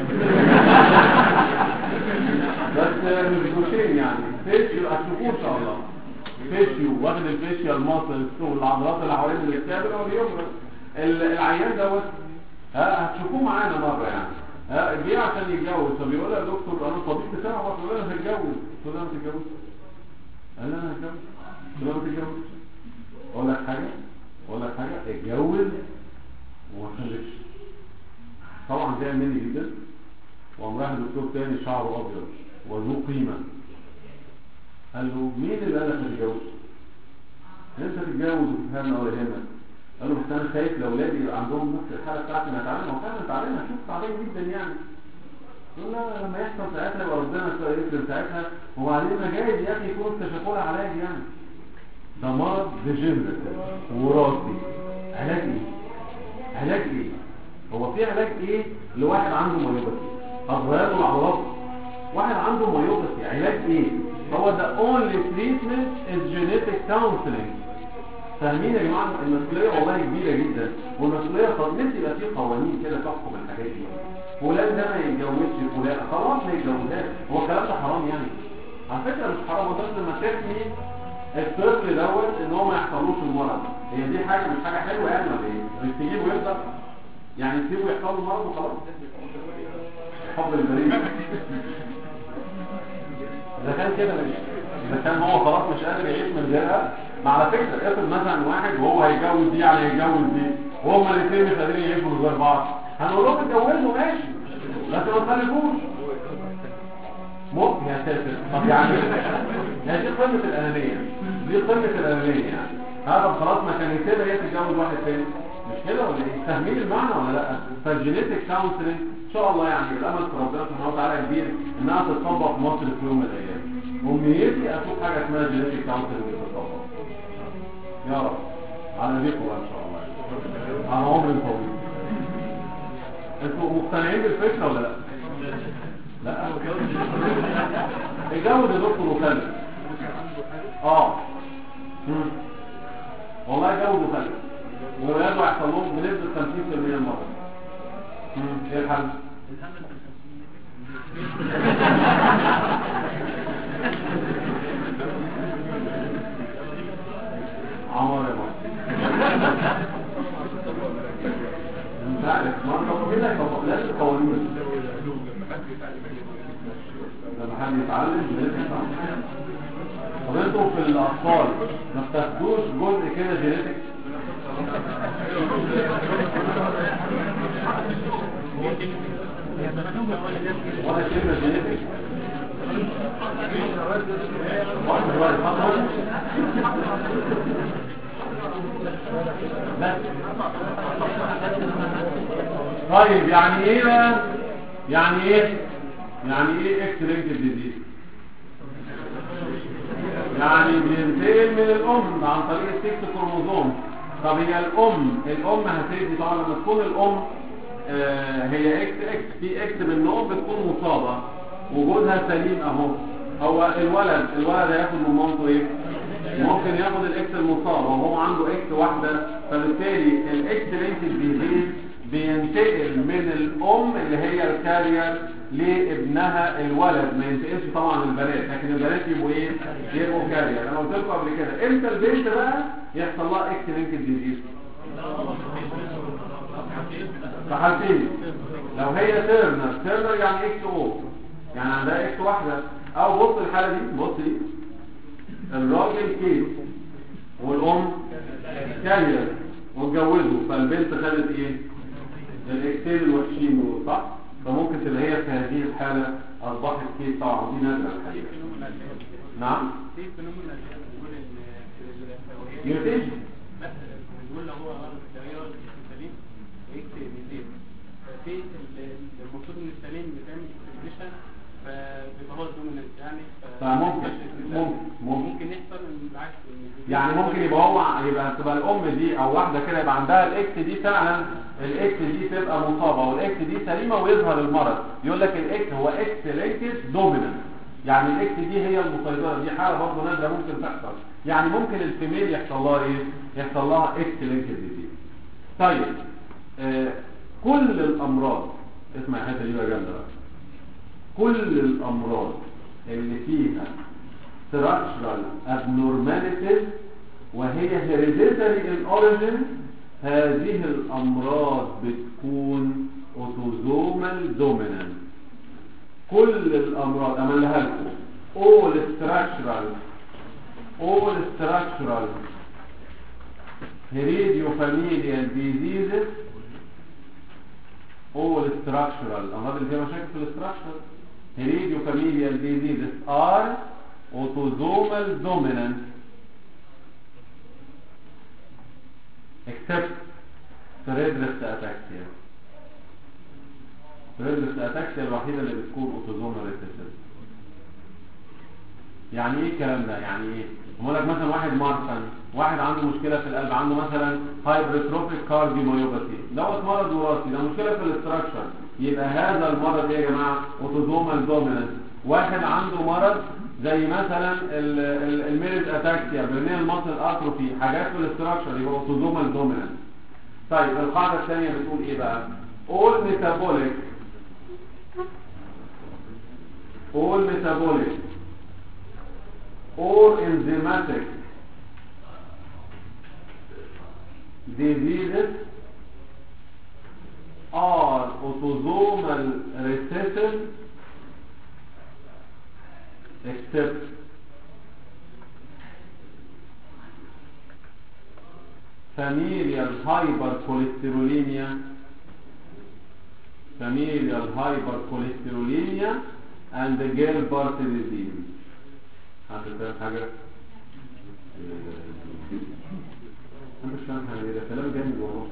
بس مش بوشين يعني فيشيو هتشوفوه ان شاء الله فيشيو واخد الفيشيال ماسل والعضلات اللي حوالين الكابلو والهيومرال ال- العيان دوت ها هتشوفوه معانا مره يعني ها جه عشان يتجوز فبيقول له يا دكتور انا الطبيب بتاعه هو بيقول انا هتجوز قلت له انا هتجوز قال لي انا هتجوز قلت له انا هتجوز اقول لك حاجه اقول لك حاجه اتجوز وما تخلفش طبعا زعل مني جدا وقام راح لدكتور تاني شعره ابيض وذو قيمه قال له مين اللي قال لك ما تتجوزش؟ انت تتجوز وتفهمنا ولا يهمك قال له بس انا خايف لاولادي يبقى عندهم نفس الحاله بتاعتي ما اتعلم هو فعلا اتعلم هشوف تعليم جدا يعني يقول لا لما يحصل ساعتها يبقى ربنا يكرم ساعتها وبعدين ما جايز يا اخي يكون اكتشفوا لها علاج يعني ده مرض ديجنريتيف وراثي علاج ايه؟ علاج ايه؟ هو في علاج ايه لواحد عنده مايوباثي؟ اضرار العضلات واحد عنده مايوباثي علاج ايه؟ هو ده only treatment is genetic counseling فاهمين يا جماعه المسؤوليه والله كبيره جدا والمسؤوليه طب نفسي يبقى في قوانين كده تحكم الحاجات دي فلان ده ما يتجوزش فلان خلاص ما يتجوزهاش هو الكلام ده حرام يعني على فكره مش حرام بس لما تحمي الطفل دوت ان هو ما يحصلوش المرض هي دي حاجه مش حاجه حلوه يعني ولا ايه؟ مش تجيبه ويفضل يعني تسيبه يحصل له مرض وخلاص حب البريد اذا كان كده مش اذا كان هو خلاص مش قادر يعيش من غيرها ما على فكره افرض مثلا واحد وهو هيتجوز دي يعني هيتجوز دي وهما الاثنين مش قادرين يعيشوا من غير بعض هنقول لهم اتجوزوا ماشي بس ما تخلفوش ممكن يا ساتر طب يعني يعني دي قمه الانانيه دي قمه الانانيه يعني هذا خلاص ما كان كده هي تتجوز واحد تاني مش كده ولا ايه فاهمين المعنى ولا لا فالجينيتك كونسلنج ان شاء الله يعني الامل في ربنا سبحانه وتعالى كبير انها تتطبق في مصر في يوم من الايام امنيتي اشوف حاجه اسمها جينيتك كونسلنج تتطبق يا رب على بيكم بقى ان شاء الله على عمر طويل انتوا مقتنعين بالفكره ولا لا لا اتجوز يا دكتور وخلف اه مم. والله اتجوز وخلف وولاده هيحصل لهم بنسبه 50% المرض مم. ايه الحل عمر يا مصر انت عارف ما انت كده يبقى لازم قوانين لما حد يتعلم جينيتك صح طب انتوا في الاطفال ما بتاخدوش جزء كده جينيتك ولا كلمه جينيتك واحد صغير يتفضل. بس طيب يعني ايه بقى يعني ايه يعني ايه اكس لينكد ديزيز يعني بينتقل من الام عن طريق السكس كروموزوم طب هي الام الام هتدي طبعا لما تكون الام آه هي اكس اكس في اكس منهم بتكون مصابه وجودها سليم اهو هو الولد الولد هياخد من مامته ايه ممكن ياخد الاكس المصابه وهو عنده اكس واحده فبالتالي الاكس لينكد ديزيز بينتقل من الام اللي هي الكارير لابنها الولد ما ينتقلش طبعا البنات لكن البنات يبقوا ايه يبقوا كارير انا قلت لكم قبل كده امتى البنت بقى يحصل لها اكس لينكد ديزيز في حالتين لو هي تيرنر تيرنر يعني اكس او يعني عندها اكس واحده او بص الحاله دي بص دي الراجل كيس والام كارير واتجوزوا فالبنت خدت ايه الاكسين الوحشين دول صح فممكن تبقى هي في هذه الحاله اصبحت كيس طبعا دي نادره الحقيقه نعم في فينومينا بتقول ان ميوتيشن بنقول لو هو غلط التغيير غلط السليم ويكتب ميتين ففي ال- المفروض ان السليم بتعمل اكسبريشن فبيبقى هو الدوميننت يعني ف- فممكن ممكن ممكن ممكن يحصل إن بالعكس إن يعني ممكن يبقى هو يبقى تبقى الام دي او واحده كده يبقى عندها الاكس دي فعلا الاكس دي تبقى مصابه والاكس دي سليمه ويظهر المرض يقول لك الاكس هو اكس لينكد دوميننت يعني الاكس دي هي المسيطره دي حاله برضه نادره ممكن تحصل يعني ممكن الفيميل يحصل لها ايه يحصل لها اكس لينكد دي طيب آه كل الامراض اسمع الحته دي بقى جامده بقى كل الامراض اللي فيها structural abnormalities وهي hereditary in origin هذه الأمراض بتكون autosomal dominant كل الأمراض أملها لكم all structural all structural heredofamilial diseases all structural الأمراض اللي فيها مشاكل في الاستراكشر heredofamilial diseases are autosomal dominant except Friedreich's ataxia Friedreich's ataxia الوحيدة اللي بتكون autosomal recessive يعني ايه الكلام ده يعني ايه بقول لك مثلا واحد مارسن واحد عنده مشكلة في القلب عنده مثلا هايبرتروفيك كارديوميوباثي دوت مرض وراثي ده مشكلة في الاستراكشر يبقى هذا المرض ايه يا جماعة اوتوزومال دومينانت واحد عنده مرض زي مثلا الميريز اتاكسيا برنيال ماسل اتروفي حاجات في الاستراكشر يبقى اوتوزومال دومينانت طيب القاعدة الثانية بتقول ايه بقى all metabolic all metabolic or enzymatic diseases are autosomal recessive except familial hypercholesterolemia familial hypercholesterolemia and the Gilbert disease حد فاهم حاجة؟ أنت مش فاهم حاجة ده كلام جامد والله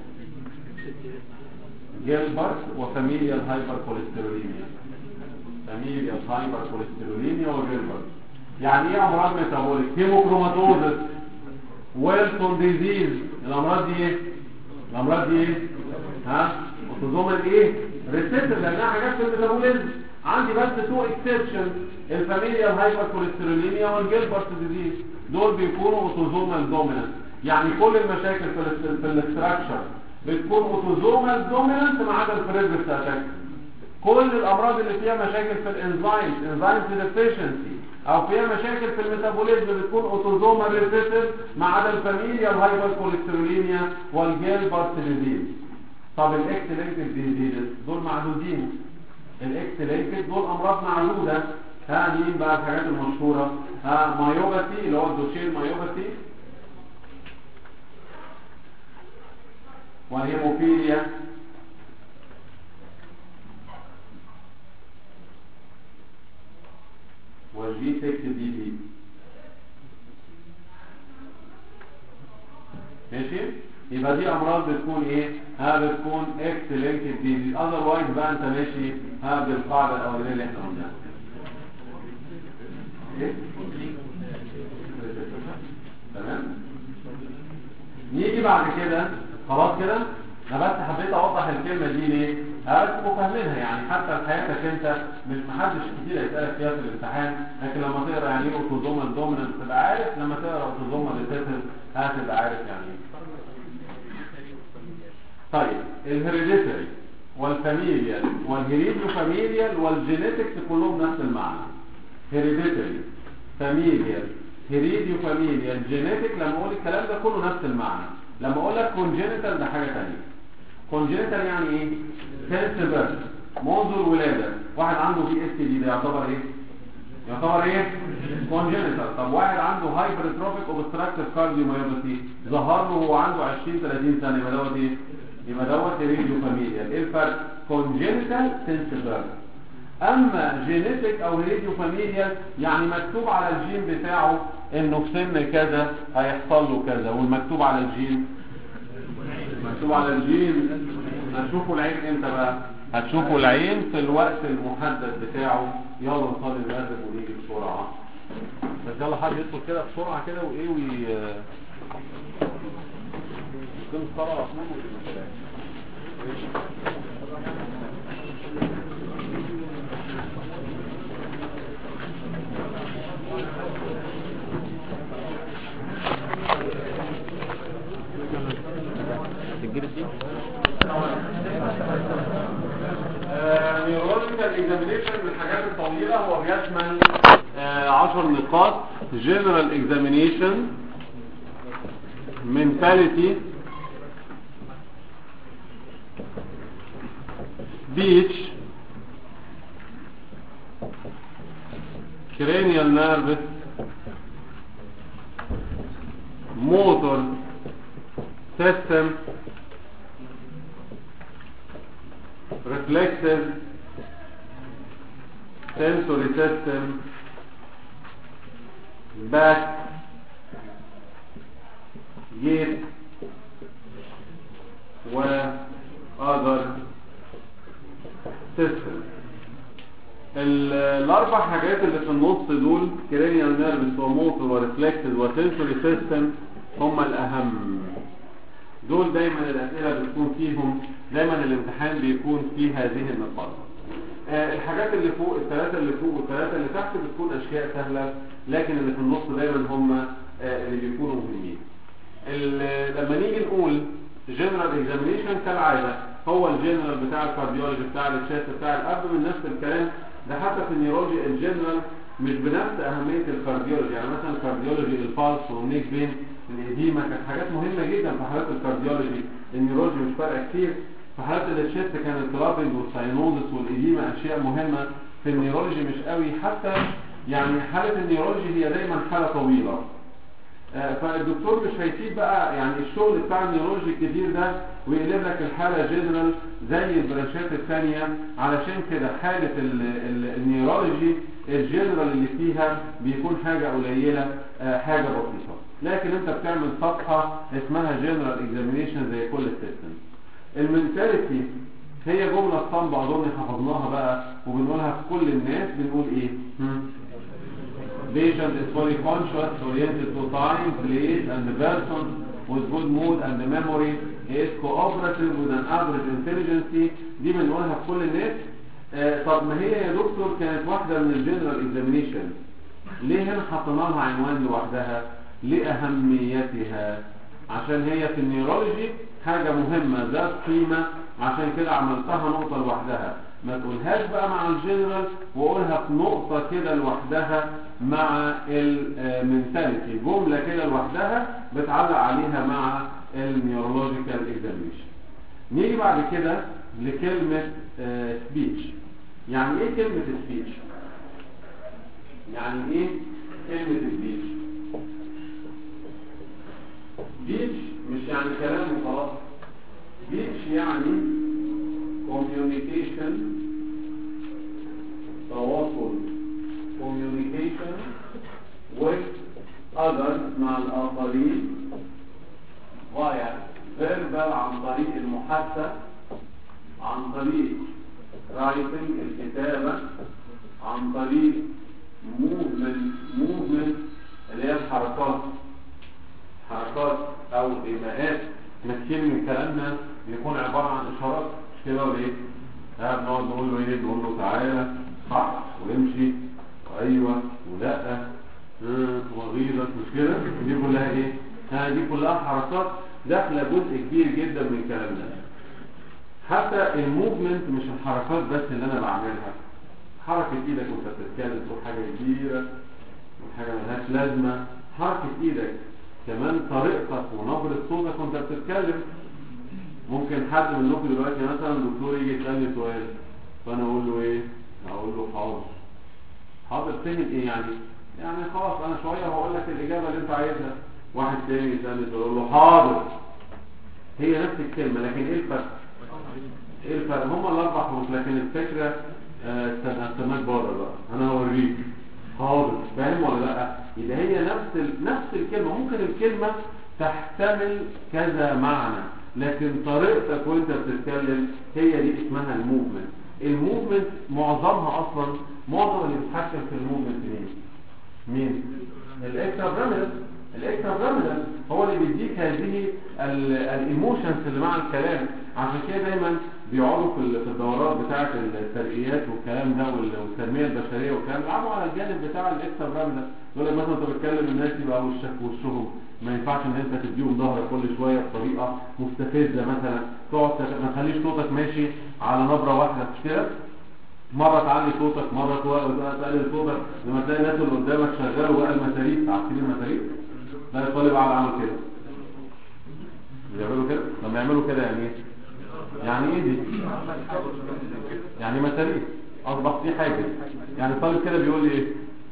جيلبرت وفاميليال هايبر كوليستروليميا فاميليال هايبر كوليستروليميا وجيلبرت يعني ايه امراض ميتابوليك هيموكروماتوزس ويلسون ديزيز الامراض دي ايه الامراض دي ايه ها اوتوزومال ايه ريسيتيف لانها حاجات في الميتابوليزم عندي بس تو اكسبشن الفاميليال هايبر كوليستروليميا والجيلبرت ديزيز دول بيكونوا اوتوزومال دومينانت يعني كل المشاكل في ال في الاستراكشر بتكون اوتوزومال دومينانت ما عدا الفريدريكس اتاك كل الامراض اللي فيها مشاكل في الانزيمز انزيم ديفيشنسي او فيها مشاكل في الميتابوليزم بتكون اوتوزومال ريسيسيف ما عدا الفاميليا الهايبر كوليسترولينيا والجيلبرت ديزيز طب الاكس لينكد ديزيز دول معدودين الاكس لينكد دول امراض معدوده ها مين بقى الحاجات المشهوره ها مايوباثي اللي هو الدوشين مايوباثي والهيموفيليا والجي 6 دي دي ماشي يبقى دي امراض بتكون ايه ها بتكون اكس لينكد دي دي اذروايز بقى انت ماشي ها بالقاعده الاولانيه اللي احنا قلناها ايه تمام نيجي بعد كده خلاص كده انا بس حبيت اوضح الكلمه دي ليه هتبقوا فاهمينها يعني حتى في حياتك انت مش محدش كتير هيسالك فيها في الامتحان لكن لما تقرا يعني ايه اوتوزومال دومينانت تبقى عارف لما تقرا اوتوزومال ريسيسيف هتبقى عارف يعني ايه طيب الهيريديتري والفاميليال والهيريديو فاميليال والجينيتكس كلهم نفس المعنى هيريديتري فاميليال هيريديو فاميليال جينيتك لما اقول الكلام ده كله نفس المعنى لما اقول لك كونجينيتال ده حاجه ثانيه كونجينيتال يعني ايه سيلف بيرث منذ الولاده واحد عنده بي اس دي ده يعتبر ايه يعتبر ايه كونجينيتال طب واحد عنده هايبرتروفيك اوبستراكتيف كارديوميوباثي ظهر له وهو عنده 20 30 سنه يبقى دوت ايه يبقى دوت هيريديو فاميليال ايه الفرق كونجينيتال سيلف بيرث اما جينيتك او هيريديو فاميليال يعني مكتوب على الجين بتاعه انه في سن كذا هيحصل له كذا والمكتوب على الجين مكتوب على الجين هتشوفوا العين امتى بقى هتشوفوا العين في الوقت المحدد بتاعه يلا نصلي المغرب ونيجي بسرعه بس يلا حد يدخل كده بسرعه كده وايه وي يقيم الصلاه على طول ويقيم نيورولوجيكال اكزامينيشن من الحاجات الطويله هو بيشمل 10 نقاط جنرال اكزامينيشن mentality speech cranial nervous motor system reflexive sensory system back gate و other system الاربع حاجات اللي في النص دول cranial nervous وموتور ورeflexive وسنسوري سيستم هم الاهم دول دايما الاسئله بتكون فيهم دايما الامتحان بيكون فيه هذه النقاط آه الحاجات اللي فوق الثلاثه اللي فوق والثلاثه اللي تحت بتكون اشياء سهله لكن اللي في النص دايما هم آه اللي بيكونوا مهمين لما نيجي نقول جنرال اكزامينيشن كالعاده هو الجنرال بتاع الكارديولوجي بتاع الشاست بتاع القلب من نفس الكلام ده حتى في النيورولوجي الجنرال مش بنفس اهميه الكارديولوجي يعني مثلا الكارديولوجي الفالس والنيك بين الإديمة كانت حاجات مهمة جدا في حالات الكارديولوجي النيورولوجي مش فارقة كتير في حالات الشيست كان الكلابنج والساينوزس والإديمة أشياء مهمة في النيورولوجي مش قوي حتى يعني حالة النيورولوجي هي دايما حالة طويلة آه فالدكتور مش هيسيب بقى يعني الشغل بتاع النيورولوجي الكتير ده ويقلب لك الحالة جنرال زي البرانشات الثانية علشان كده حالة ال ال النيورولوجي الجنرال اللي فيها بيكون حاجة قليلة آه حاجة بسيطة لكن انت بتعمل صفحة اسمها جنرال اكزامينيشن زي كل السيستم المنتاليتي هي جملة صنبة اظن حفظناها بقى وبنقولها في كل الناس بنقول ايه patient is fully conscious oriented to time place and the person with good mood and the memory he is cooperative with an average intelligence دي بنقولها في كل الناس آه طب ما هي يا دكتور كانت واحدة من الجنرال اكزامينيشن ليه هنا حطينا لها عنوان لوحدها لأهميتها عشان هي في النيورولوجي حاجة مهمة ذات قيمة عشان كده عملتها نقطة لوحدها ما تقولهاش بقى مع الجنرال وقولها في نقطة كده لوحدها مع المنتاليتي جملة كده لوحدها بتعلق عليها مع النيورولوجيكال اكزامينشن نيجي بعد كده لكلمة سبيتش يعني ايه كلمة سبيتش يعني ايه كلمة سبيتش سبيتش مش يعني كلام وخلاص سبيتش يعني communication تواصل communication with others مع الآخرين via verbal عن طريق المحادثة عن طريق writing الكتابة عن طريق movement movement اللي هي الحركات حركات او ايماءات كتير من كلامنا بيكون عبارة عن اشارات مش كده ولا ايه؟ ها بنقعد نقول له ايه نقول له تعالى صح وامشي وايوه ولا اه وغيظك مش كده دي كلها ايه؟ ها دي كلها حركات داخله جزء كبير جدا من كلامنا حتى الموفمنت مش الحركات بس اللي انا بعملها حركة ايدك وانت بتتكلم تقول حاجة كبيرة وحاجة ملهاش لازمة حركة ايدك كمان طريقتك ونبرة صوتك وانت بتتكلم ممكن حد منكم دلوقتي مثلا دكتور يجي يسألني سؤال فانا اقول له ايه اقول له حاضر حاضر فهم ايه يعني يعني خلاص انا شوية هقول لك الاجابة اللي انت عايزها واحد تاني يسألني سؤال اقول له حاضر هي نفس الكلمة لكن ايه الفرق ايه الفرق هما الاربع حروف لكن الفكرة استناك بره بقى انا هوريك حاضر فاهم ولا لا يبقى هي نفس ال... نفس الكلمة ممكن الكلمة تحتمل كذا معنى لكن طريقتك وانت بتتكلم هي دي اسمها الموفمنت الموفمنت معظمها اصلا معظم اللي بيتحكم في الموفمنت مين مين الاكسترا الاكسترا هو اللي بيديك هذه الايموشنز اللي مع الكلام عشان كده دايما بيقعدوا في في الدورات بتاعه الترقيات والكلام ده والتنميه البشريه والكلام بيلعبوا على الجانب بتاع الاكسترا يقول لك مثلا انت بتكلم الناس يبقى وشك وشهم ما ينفعش ان انت تديهم ظهرك كل شويه بطريقه مستفزه مثلا تقعد ما تخليش صوتك ماشي على نبره واحده مش كده مرة تعلي صوتك مرة تقلل صوتك لما تلاقي الناس اللي قدامك شغالوا بقى المساريب عارفين المساريب لا الطالب قاعد عامل كده بيعملوا كده لما يعملوا كده يعني ايه يعني ايه دي يعني مساريب اصبح في حاجة يعني الطالب كده بيقول لي ايه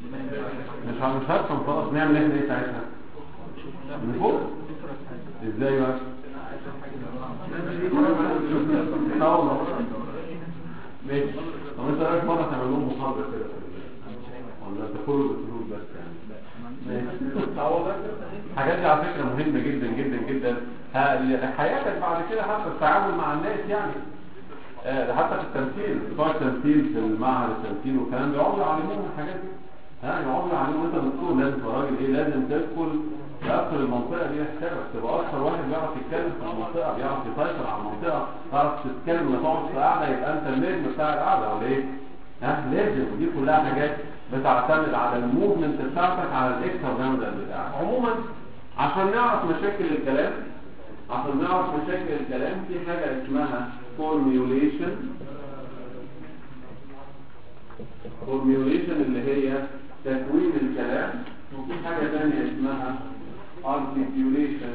مش عارف مش عارف خلاص نعمل احنا ايه ساعتها من فوق ازاي بقى اه والله ماشي طب انت رايك مره تعمل لهم محاضره كده ولا تدخلوا بالفلوس بس يعني الحاجات دي على فكره مهمه جدا جدا جدا حياتك بعد كده حتى التعامل مع الناس يعني ده حتى في التمثيل بتوع التمثيل في المعهد التمثيل والكلام ده يقعدوا يعلموهم الحاجات دي ها يقعدوا يعلموهم انت دكتور لازم تبقى راجل ايه لازم تدخل تقفل المنطقه دي حسابك تبقى اكثر واحد بيعرف يتكلم في المنطقه بيعرف يسيطر على المنطقه تعرف تتكلم لما تقعد في قاعده يبقى انت النجم بتاع القعده ولا ايه؟ ها لازم ودي كلها حاجات بتعتمد على الموفمنت بتاعتك على الاكسترا جراوند بتاعك عموما عشان نعرف مشاكل الكلام عشان نعرف مشاكل الكلام في حاجه اسمها formulation formulation اللي هي تكوين الكلام وفي حاجة ثانية اسمها articulation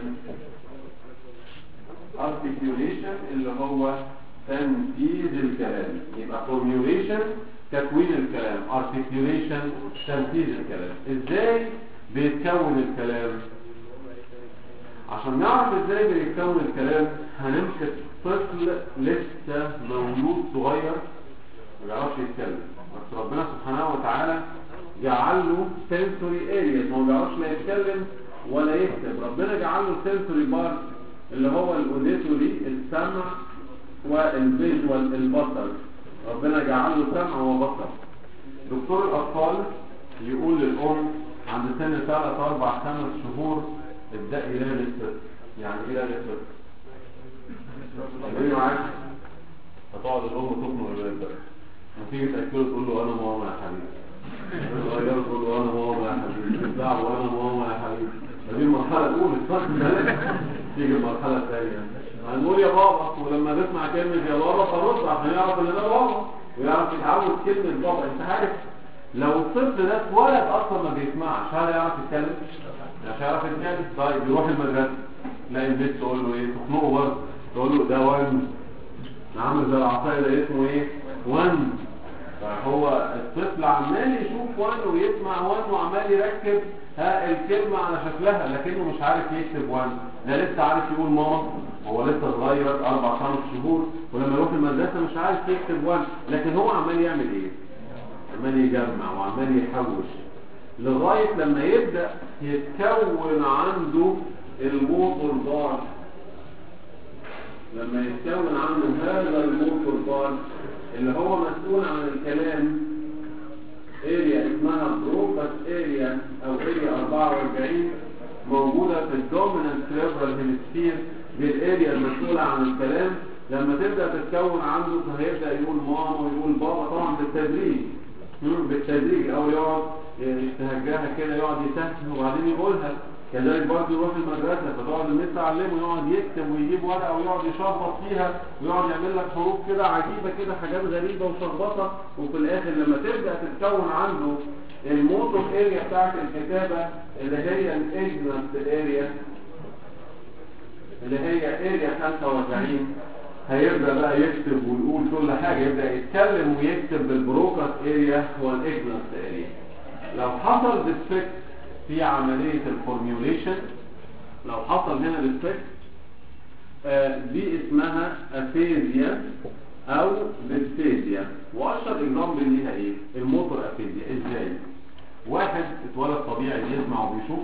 articulation اللي هو تنفيذ الكلام يبقى formulation تكوين الكلام articulation تنفيذ الكلام ازاي بيتكون الكلام عشان نعرف ازاي بيتكون الكلام هنمسك طفل لسه مولود صغير ما بيعرفش يتكلم بس ربنا سبحانه وتعالى جعل له sensory areas ما بيعرفش لا يتكلم ولا يكتب ربنا جعل له sensory بار اللي هو الاوديتوري السمع والفيجوال البصر ربنا جعل له سمع وبصر دكتور الاطفال يقول للام عند سن 3 4 5 شهور ابدأي لا للطفل يعني ايه لا للطفل تعملي معاك هتقعد الام تقنع الولاد بقى لما تيجي تاكله تقول له انا ماما يا حبيبي الصغير تقول له انا ماما يا حبيبي تدعه وانا ماما يا حبيبي دي المرحله الاولى صح تيجي المرحله الثانيه هنقول يا بابا ولما نسمع كلمه يا بابا خلاص عشان يعرف ان ده بابا ويعرف يتعود كلمة بابا انت عارف لو الطفل ده اتولد اصلا ما بيسمعش هل يعرف يتكلم؟ مش هيعرف يتكلم طيب يروح المدرسة تلاقي البيت تقول له ايه تخنقه برضه تقول له ده وان عامل زي العصاية ده اسمه ايه؟ وان فهو الطفل عمال يشوف وان ويسمع وان وعمال يركب ها الكلمة على شكلها لكنه مش عارف يكتب وان لا لسه عارف يقول ماما هو لسه صغير اربع خمس شهور ولما يروح المدرسة مش عارف يكتب وان لكن هو عمال يعمل ايه عمال يجمع وعمال يحوش لغاية لما يبدأ يتكون عنده الموتور بار لما يتكون عنده هذا الموتور بار اللي هو مسؤول عن الكلام اريا اسمها بروكس اريا او اريا 44 موجودة في الدومينانت سيربرال هيمسفير دي الاريا المسؤولة عن الكلام لما تبدأ تتكون عنده فهيبدأ يقول ماما ويقول بابا طبعا بالتدريج مم، بالتدريج او يقعد يستهجاها كده يقعد يسهل وبعدين يقولها كذلك برضه يروح المدرسة فتقعد المس تعلمه يقعد يكتب ويجيب ورقة ويقعد يشخبط فيها ويقعد يعمل لك حروف كده عجيبة كده حاجات غريبة وشخبطة وفي الآخر لما تبدأ تتكون عنده الموتور اريا بتاعت الكتابة اللي هي الاجنس اريا اللي هي اريا 45 هيبدأ بقى يكتب ويقول كل حاجة يبدأ يتكلم ويكتب بالبروكس اريا والاجنس اريا لو حصل ديسفكت في عملية الفورميوليشن لو حصل هنا ديسفكت آه دي اسمها افيزيا او ديسفيزيا واشهر اكزامبل ليها ايه الموتور افيزيا ازاي واحد اتولد طبيعي بيسمع وبيشوف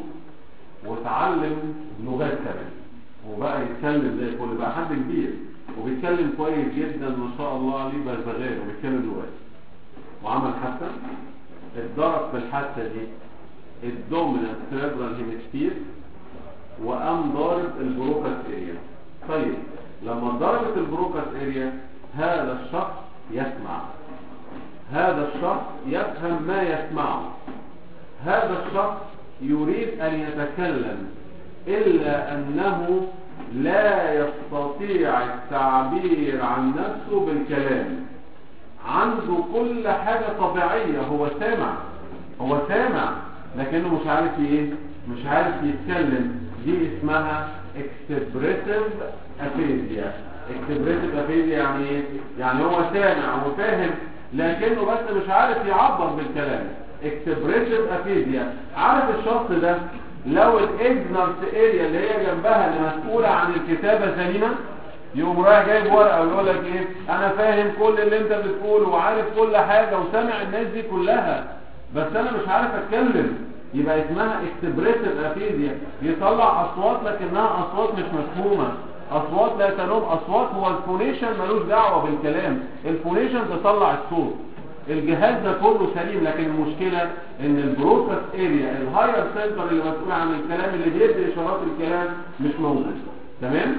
وتعلم لغات كمان وبقى يتكلم زي الفل بقى حد كبير وبيتكلم كويس جدا ما شاء الله عليه بغبغان وبيتكلم لغات وعمل حادثه اتضرب في الحادثه دي الدومينانت سيربرال هيمسفير وقام ضارب البروكس اريا طيب لما ضربت البروكس اريا هذا الشخص يسمع هذا الشخص يفهم ما يسمعه هذا الشخص يريد ان يتكلم الا انه لا يستطيع التعبير عن نفسه بالكلام عنده كل حاجة طبيعية هو سامع هو سامع لكنه مش عارف ايه مش عارف يتكلم دي اسمها اكسبريسيف افيزيا اكسبريسيف افيزيا يعني ايه يعني هو سامع وفاهم لكنه بس مش عارف يعبر بالكلام اكسبريسيف افيزيا عارف الشخص ده لو الاجنرت اريا اللي هي جنبها اللي مسؤولة عن الكتابة سليمة يقوم رايح جايب ورقه ويقول لك ايه انا فاهم كل اللي انت بتقوله وعارف كل حاجه وسامع الناس دي كلها بس انا مش عارف اتكلم يبقى اسمها اكسبريسيف افيزيا يطلع اصوات لكنها اصوات مش مفهومه اصوات لا تنوم اصوات هو الفونيشن ملوش دعوه بالكلام الفونيشن تطلع الصوت الجهاز ده كله سليم لكن المشكله ان البروكس اريا الهاير سنتر اللي مسؤول عن الكلام اللي بيدي اشارات الكلام مش موجود تمام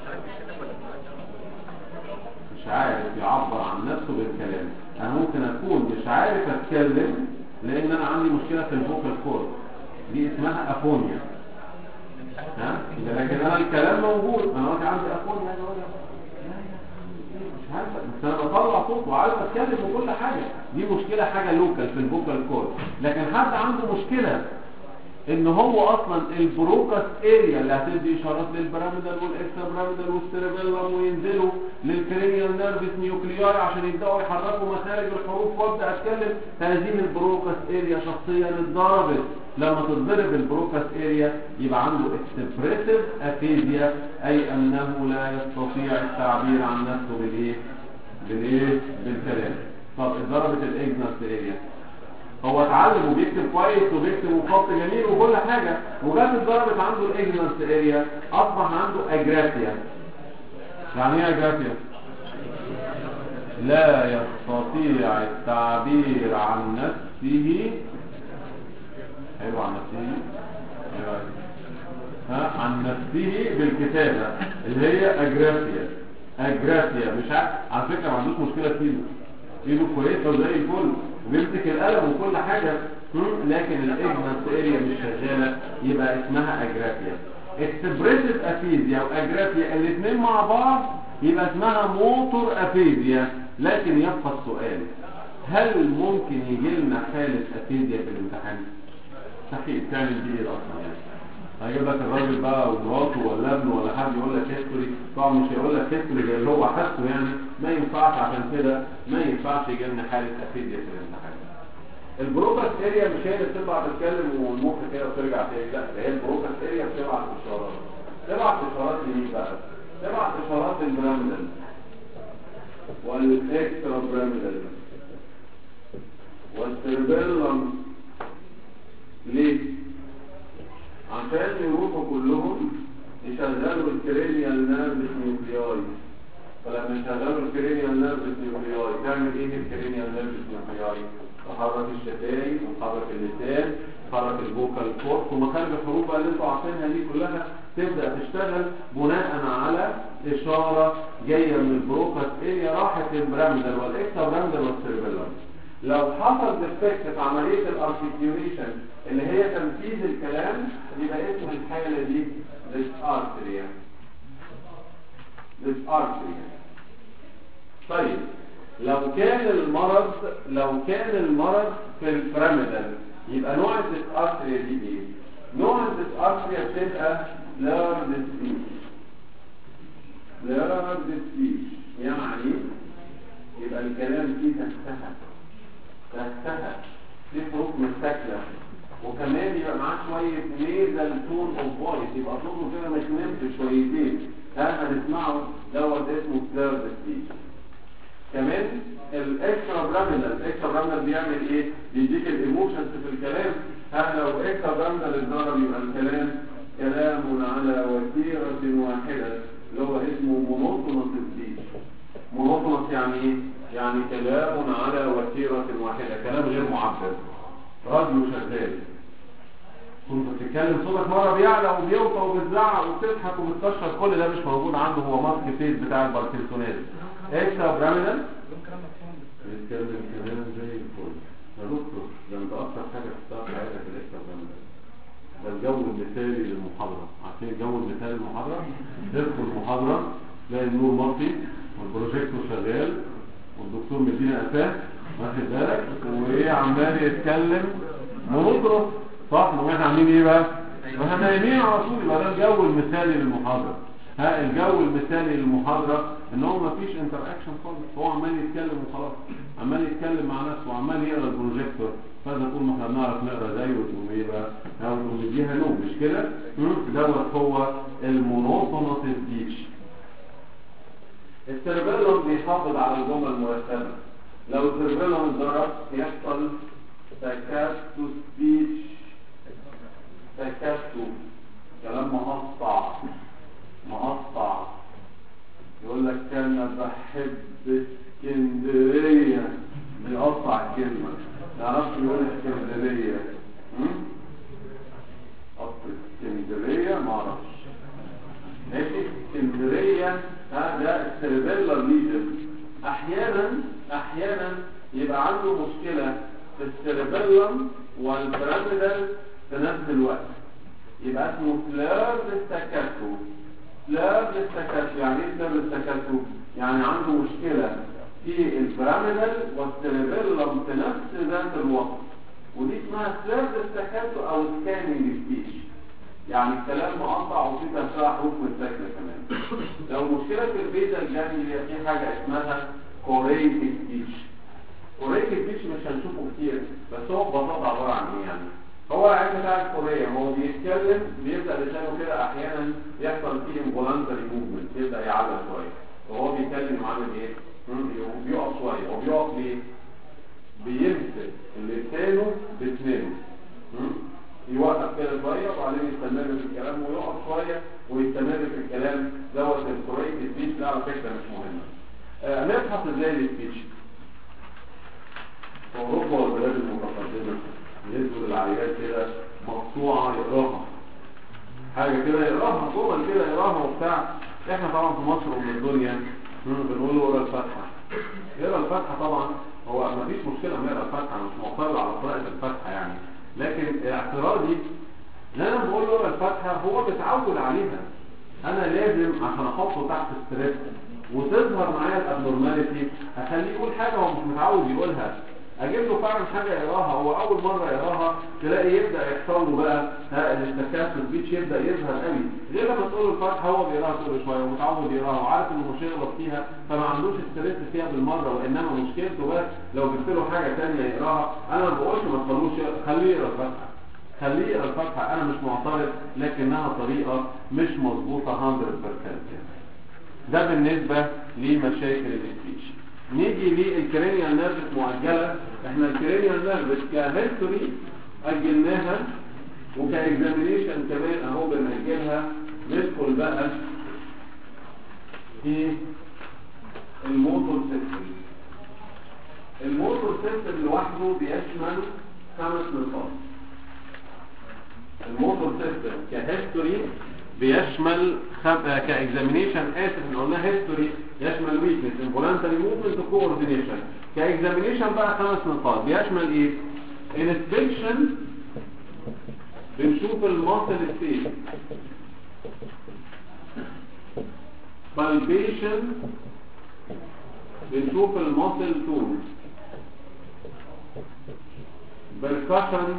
مش عارف يعبر عن نفسه بالكلام انا ممكن اكون مش عارف اتكلم لان انا عندي مشكلة في الفوكال كورد دي اسمها افونيا ها لكن انا الكلام موجود انا وقت عندي افونيا أنا ولا- لا يا مش عارف بس انا بطلع صوت وعارف اتكلم وكل حاجة دي مشكلة حاجة لوكال في الفوكال كورد لكن حد عنده مشكلة ان هو اصلا البروكس اريا اللي هتدي اشارات للبراميدال والاكسترا براميدال والسيربيلم وينزلوا للكرينيال نيرفس نيوكلياي عشان يبداوا يحركوا مخارج الحروف وابدا اتكلم هذه البروكس اريا شخصيا اتضربت لما تتضرب البروكس اريا يبقى عنده اكسبريسيف افيزيا اي انه لا يستطيع التعبير عن نفسه بالايه بالايه بالكلام طب اتضربت الاجنس اريا هو اتعلم وبيكتب كويس وبيكتب وخط جميل وكل حاجة وجات اتضربت عنده الاجنس اريا اصبح عنده اجرافيا يعني ايه اجرافيا لا يستطيع التعبير عن نفسه حلو عن نفسه أيوة. ها عن نفسه بالكتابة اللي هي اجرافيا اجرافيا مش عارف على فكرة ما عندوش مشكلة في ايده ايده كويسة وزي الفل وبيمسك القلم وكل حاجة مم، لكن الاجنس اريا مش شغالة يبقى اسمها اجرافيا اكسبريسيف افيزيا واجرافيا الاثنين مع بعض يبقى اسمها موتور افيزيا لكن يبقى السؤال هل ممكن يجي لنا حالة افيديا في الامتحان مستحيل تعمل دي ايه اصلا يعني هيجيب لك الراجل بقى ومراته ولا ابنه ولا حد يقول لك هيستوري طبعا مش هيقول لك هيستوري زي اللي هو حاسه يعني ما ينفعش عشان كده ما ينفعش يجي لنا حالة افيديا في الامتحان البروكس اريا مش هي اللي بتطلع تتكلم والمخ كده وترجع تاني لا ده هي البروكس اريا بتبعت اشارات تبعت اشارات لمين بقى تبعت اشارات البراميدال والاكسترا براميدال والسيربيلم ليه عشان يروحوا كلهم يشغلوا الكرينيال نيرفس نيوكلياي فلما يشغلوا الكرينيال نيرفس نيوكلياي تعمل ايه الكرينيال نيرفس نيوكلياي تحرك الشفايف وتحرك اللسان تحرك الفوكال كورد ومخارج الحروف بقى اللي انتوا عارفينها دي كلها تبدا تشتغل بناء على اشاره جايه من البروكاس اريا راحت للبراميدال والاكسترا براميدال والسيربيلم لو حصل ديفكت في عمليه الارتكيوليشن اللي هي تنفيذ الكلام يبقى اسم الحاله دي ديسارتريا ديسارتريا طيب لو كان المرض لو كان المرض في البراميدال يبقى نوع الديسارتريا دي ايه نوع الديسارتريا بتبقى لارد سبيش لارد سبيش يعني يبقى الكلام فيه تفتحه تفتحه في حروف مستكلة وكمان يبقى معاه شوية نيزل تون اوف فويس يبقى صوته كده مش نمت شويتين ده هنسمعه دوت اسمه سليرد سبيش كمان الاكسترا برامينال الاكسترا برامينال بيعمل ايه بيديك الايموشنز في الكلام ها لو اكسترا برامينال اتضرب يبقى الكلام كلام على وتيرة واحدة اللي هو اسمه مونوتونس سبيش مونوتونس يعني ايه يعني كلام على وتيرة واحدة كلام غير معبر راديو شغال كنت بتتكلم صوتك مرة بيعلى وبيوطى وبتزعق وبتضحك وبتكشر كل ده مش موجود عنده هو ماسك فيس بتاع الباركنسونات اكسترا برامينال بيتكلم كلام زي الفل يا دكتور ده انت اكتر حاجه شفتها في حياتك الاكسترا برامينال ده الجو المثالي للمحاضره عارفين الجو المثالي للمحاضره تدخل المحاضره تلاقي النور مطفي والبروجيكتور شغال والدكتور مدينا قفاه واخد بالك وايه عمال يتكلم منظره صح واحنا عاملين ايه بقى؟ واحنا نايمين على طول يبقى ده الجو المثالي للمحاضره ها الجو المثالي للمحاضرة ان هو مفيش انتر اكشن خالص هو عمال يتكلم وخلاص عمال يتكلم مع نفسه وعمال يقرا البروجيكتور فاذا طول ما احنا بنعرف نقرا زيه وتقوم ايه بقى وتقوم مديها نوم مش كده دوت هو المونوتونس سبيتش السيربيلوم بيحافظ على الجمل المرتبة لو السيربيلوم اتضرب يحصل تكاتو سبيتش تكاتو كلام مقطع مقطع يقول لك كلمة بحب اسكندرية بيقطع الكلمة تعرفش يقول اسكندرية قطر اسكندرية معرفش ماشي اسكندرية هذا السيربيلر ليجن احيانا احيانا يبقى عنده مشكلة في السيربيلم والبراميدال في نفس الوقت يبقى اسمه فلير للتكاتو فلير للتكاتو يعني ايه فلير للتكاتو يعني عنده مشكلة في البراميدال والسيربيلم في نفس ذات الوقت ودي اسمها فلير للتكاتو او سكانينج سبيش يعني الكلام مقطع وفي تفاح حروف مستكلة كمان لو مشكلة في البيتا الجانبية في حاجة اسمها كوريك سبيش كوريك سبيش مش هنشوفه كتير بس هو ببساطة عبارة عن ايه يعني هو العين بتاع الكورية هو بيتكلم بيبدأ لسانه كده احيانا يحصل فيه انفولانتري موفمنت يبدأ يعلى شوية وهو بيتكلم عامل ايه؟ بيقف شوية هو بيقف ليه؟ بيمسك لسانه بسنانه يوقف كده شوية وبعدين يستمر في الكلام ويقف شوية ويستمر في الكلام دوت الكوريك سبيتش ده على فكرة مش مهمة آه نبحث ازاي السبيتش في اوروبا والبلاد المتقدمة ينزل العيال كده مقطوعة يقراها حاجة كده يقراها جمل كده يقراها وبتاع احنا طبعا في مصر ومن الدنيا بنقول له اقرا الفاتحة يقرا الفاتحة طبعا هو مفيش مشكلة ما يقرا الفاتحة مش معترض على قراءة الفاتحة يعني لكن اعتراضي ان انا بقول له الفاتحه هو بيتعود عليها انا لازم عشان احطه تحت ستريس وتظهر معايا الابنورماليتي اخليه يقول حاجه هو مش متعود يقولها اجيب له فعلا حاجه يقراها هو اول مره يقراها تلاقي يبدا يحصل له بقى ها الاستكاس البيتش يبدا يظهر قوي غير لما تقول له الفاتحه هو بيقراها كل شويه ومتعود يقراها وعارف انه مش هيغلط فيها فما عندوش ستريس فيها بالمره وانما مشكلته بس لو جبت له حاجه ثانيه يقراها انا ما بقولش ما تخلوش يقرا خليه يقرا الفاتحه خليه يقرا الفاتحه انا مش معترض لكنها طريقه مش مظبوطه 100% يعني. ده بالنسبه لمشاكل السبيتش نيجي للكرينيال نيرفس مؤجله احنا الكرينيال نيرفس كهيستوري اجلناها وكاكزامينيشن كمان اهو بنأجلها ندخل بقى في الموتور سيستم الموتور سيستم لوحده بيشمل خمس نقاط الموتور سيستم كهيستوري بيشمل خم... كاكزامينيشن اسف احنا قلنا هيستوري يشمل ويكنس انفولانتري موفمنت كوردينيشن كاكزامينيشن بقى خمس نقاط بيشمل ايه انسبكشن بنشوف الماسل ستيت بالبيشن بنشوف الماسل تون بركشن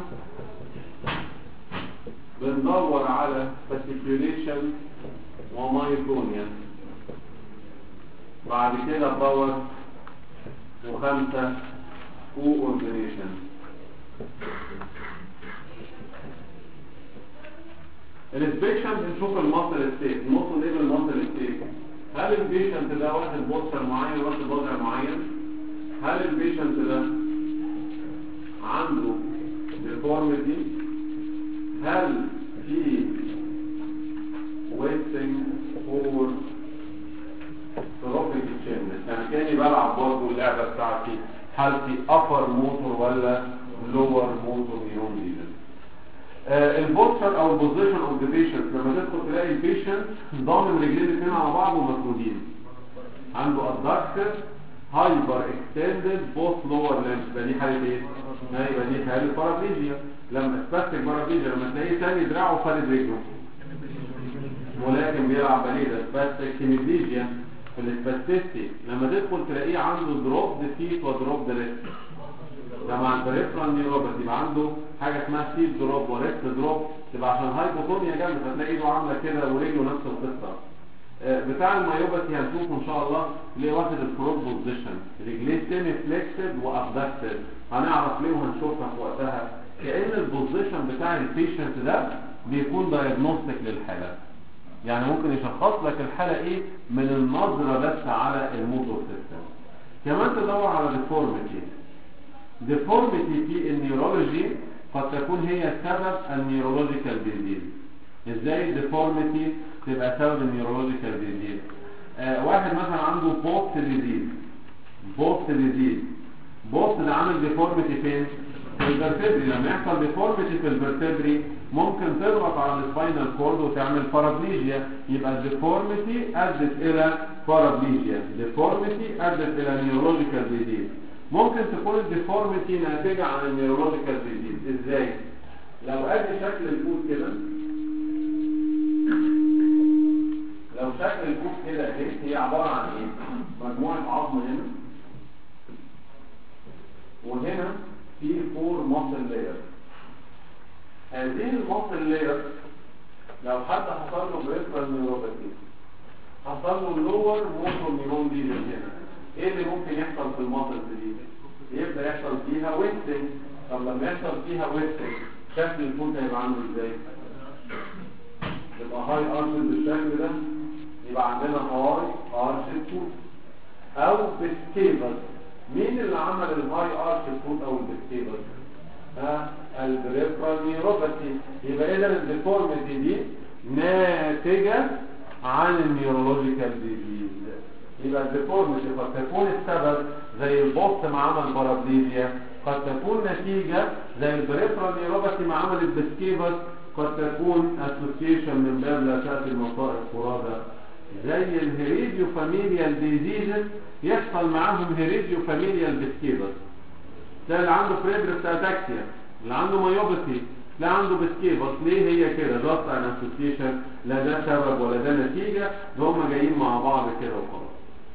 بندور على fasciculation ومايكونيا بعد كده باور وخمسة coordination الانسبكشن بنشوف المصل ستيت المصل ايه بالمصل ستيت هل البيشنت ده واخد بوستر معين واخد وضع معين هل البيشنت ده عنده deformity هل في ويستنج فور تروبيك تشين يعني كاني بلعب برضه اللعبه بتاعتي هل في ابر موتور ولا لور موتور نيرون ليجن آه البوستر او البوزيشن اوف ذا بيشنت لما تدخل تلاقي البيشنت ضامن رجلين الاثنين على بعض ومفرودين عنده ادكتر هايبر اكستندد بوث لور ليمز ده دي حاله ايه؟ يبقى دي حاله بارابليجيا لما تفسك بارابليجيا لما تلاقيه ثاني دراعه وفارد رجله ولكن بيلعب باليه ده سباستيك هيميبليجيا في السباستيستي لما تدخل تلاقيه عنده دروب فيت ودروب ريست ده مع البريفرال نيوروباثي يبقى عنده حاجه اسمها فيت دروب وريست دروب تبقى عشان هايبوتونيا جامده فتلاقي ايده عامله كده ورجله نفس القصه بتاع المايوباثي هنشوفه ان شاء الله ليه واخد الفروت بوزيشن رجليه سيمي فليكسد وابدكتد هنعرف ليه وهنشوفها في وقتها كأن البوزيشن بتاع البيشنت ده بيكون دايجنوستيك للحالة يعني ممكن يشخص لك الحالة ايه من النظرة بس على الموتور سيستم كمان تدور على ديفورميتي ديفورميتي في النيورولوجي قد تكون هي سبب النيورولوجيكال ديزيز ازاي الديفورميتي تبقى سبب النيورولوجيكال ديزيز آه واحد مثلا عنده بوست ديزيز بوست ديزيز بوست ده عامل ديفورميتي فين في الفرتبري لما يحصل ديفورميتي في الفرتبري ممكن تضغط على السباينال كورد وتعمل بارابليجيا يبقى الديفورميتي ادت الى بارابليجيا ديفورميتي ادت الى نيورولوجيكال ديزيز ممكن تكون الديفورميتي ناتجه عن النيورولوجيكال ديزيز ازاي لو ادي شكل الفوت كده لو شكل الفوت كده اهي هي عباره عن ايه مجموعه عظم هنا وهنا في فور ماسل لاير هذه الماسل لاير لو حد حصل له بريفرال نيوروباثي حصل له لور موتور نيرون ليجن هنا ايه اللي ممكن يحصل في الماسل دي يبدا يحصل فيها ويستنج طب لما يحصل فيها ويستنج شكل الفوت هيبقى عامل ازاي يبقى هاي ارش بالشكل ده يبقى عندنا هاي ارش فوت او بسكيبل مين اللي عمل الهاي ارش فوت او البسكيبل ها البريفرال نيوروباثي يبقى اذا الديفورميتي دي ناتجه عن النيورولوجيكال ديزيز يبقى الديفورميتي قد تكون السبب زي البوست ما عمل بارابليجيا قد تكون نتيجة زي البريفرال نيوروباثي ما عمل البسكيبس قد تكون اسوسيشن من باب لا تأتي المصائب فرادى زي الهيريديو فاميليال ديزيزز يحصل معاهم هيريديو فاميليال بسكيبس ده اللي عنده فريبرس اتاكسيا اللي عنده مايوباثي لا عنده بسكيبس ليه هي كده جاست ان اسوسيشن لا ده سبب ولا ده نتيجة ده هم جايين مع بعض كده وخلاص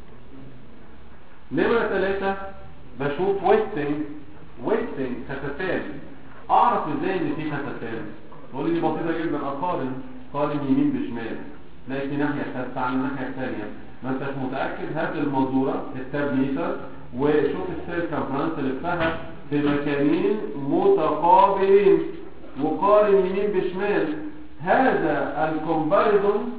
نمرة ثلاثة بشوف ويستنج ويستنج خسفان اعرف ازاي ان في خسفان تقول لي دي بسيطة جدا اقارن قارن يمين بشمال تلاقي في ناحية خاسة عن الناحية الثانية ما انتش متأكد هات المنظورة التاب ميتر وشوف السيركمفرنس لفها في مكانين متقابلين وقارن يمين بشمال هذا الكومباريزون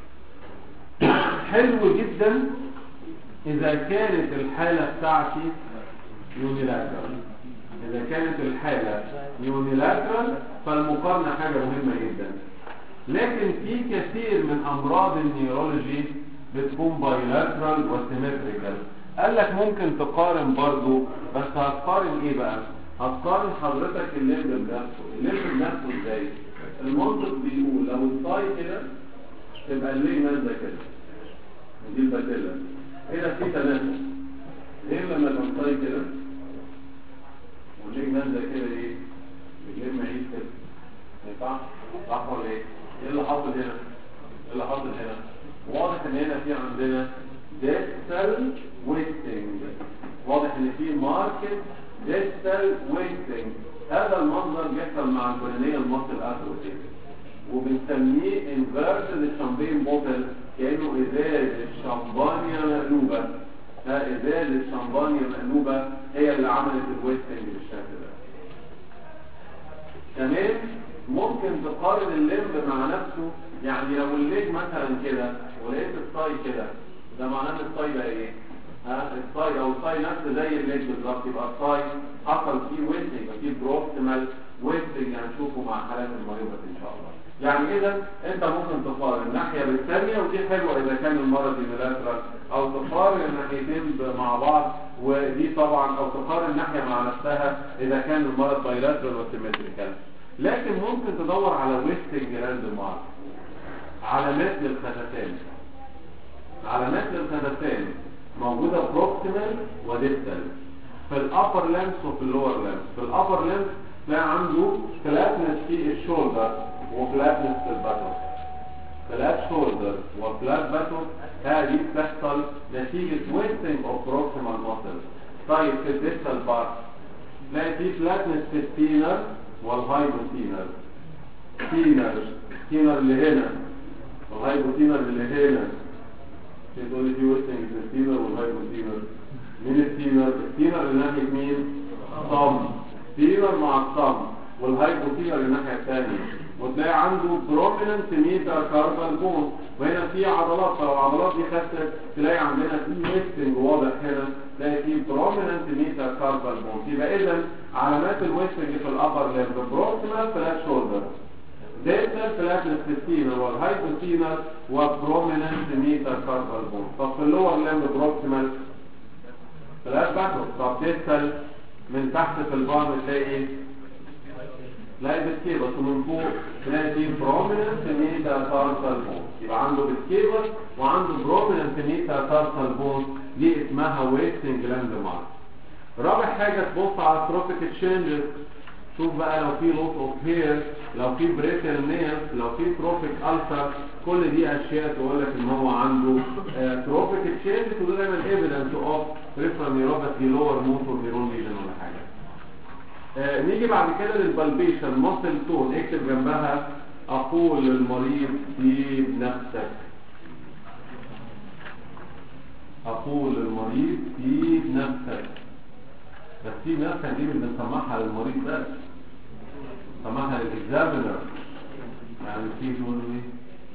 حلو جدا اذا كانت الحالة بتاعتي يونيلاترال اذا كانت الحالة يونيلاترال فالمقارنة حاجة مهمة جدا لكن في كثير من امراض النيورولوجي بتكون بايلاترال وسيمتريكال قال لك ممكن تقارن برضو بس هتقارن ايه بقى هتقارن حضرتك الليمب بنفسه الليمب بنفسه ازاي المنطق بيقول لو الصاي كده تبقى الليل نازله كده ودي البدله كده في تناسب غير لما تبقى الصاي كده والليل نازله كده ايه رجلين معيد كده ما ينفعش صح ولا ايه ايه اللي حاصل هنا ايه اللي حاصل هنا واضح ان هنا في عندنا ديستال ويستنج واضح ان في ماركت ديستال ويستنج هذا المنظر بيحصل مع البنانية المصل اثروتيك وبنسميه انفيرتد الشامبين بوتل كانه ازاز الشمبانيا مقلوبه فازاز الشمبانيا مقلوبه هي اللي عملت الويستنج بالشكل ده كمان ممكن تقارن الليمب مع نفسه يعني لو الليج مثلا كده ولقيت الصاي كده ده معناه ان الصاي بقى ايه ها الصاي او الصاي نفسه زي الليج بالظبط يبقى الصاي حصل فيه ويستنج يبقى فيه بروكسيمال ويستنج هنشوفه مع حالات المريضة ان شاء الله يعني اذا انت ممكن تقارن ناحية بالثانية ودي حلوة اذا كان المرض يونيلاترال او تقارن الناحيتين مع بعض ودي طبعا او تقارن ناحية مع نفسها اذا كان المرض بايلاترال وسيمتريكال لكن ممكن تدور على ويستنج لاند مارك علامات للخسفان علامات للخسفان موجودة بروكسيمال وديستال في الابر لامس وفي اللور لامس في الابر لامس تلاقي عنده فلاتنس في الشولدر وفلاتنس في الباتوس فلات شولدر وفلات باتوس هذه بتحصل نتيجة ويستنج اوف بروكسيمال ماسل طيب في الديستال بارت تلاقي في فلاتنس في التينر والهايبوتينر تينر تينر اللي هنا والهايبوتينر اللي هنا تقول لي في ويستنج في التينر والهايبوتينر مين التينر التينر اللي ناحية مين صم تينر مع الصم والهايبوتينر الناحية الثانية وتلاقي عنده بروميننت ميتا كاربال بون وهنا في عضلات فلو العضلات دي خدت تلاقي عندنا في ويستنج واضح هنا تلاقي في بروميننت ميتا كاربال بون يبقى اذا علامات الويستنج في الابر ليمب بروكسيمال فلات شولدر ديتال فلات الستينر والهايبوتينر وبروميننت ميتا كاربال بون طب في اللور ليمب بروكسيمال فلات باكو طب ديتال من تحت في البار تلاقي ايه تلاقي بالكيبس ومن فوق تلاقي فيه بروميننت ميتا تارسال بون يبقى عنده بالكيبس وعنده بروميننت ميتا تارسال بون دي اسمها ويستنج لاند مارك رابع حاجة تبص على تروفيك تشينجز شوف بقى لو في لوس اوف هير لو في بريتل نيلز لو في تروفيك الفا كل دي اشياء تقول لك ان هو عنده تروفيك تشينجز وده دايما ايفيدنس اوف ريفرال نيوروباثي لور موتور نيرون ليجن ولا حاجه آه نيجي بعد كده للبالبيشن ماسل تون اكتب جنبها اقول للمريض سيب نفسك اقول للمريض سيب نفسك بس سيب نفسك دي مش بنسمعها للمريض بس سمعها للاكزامينر يعني سيب تقول له ايه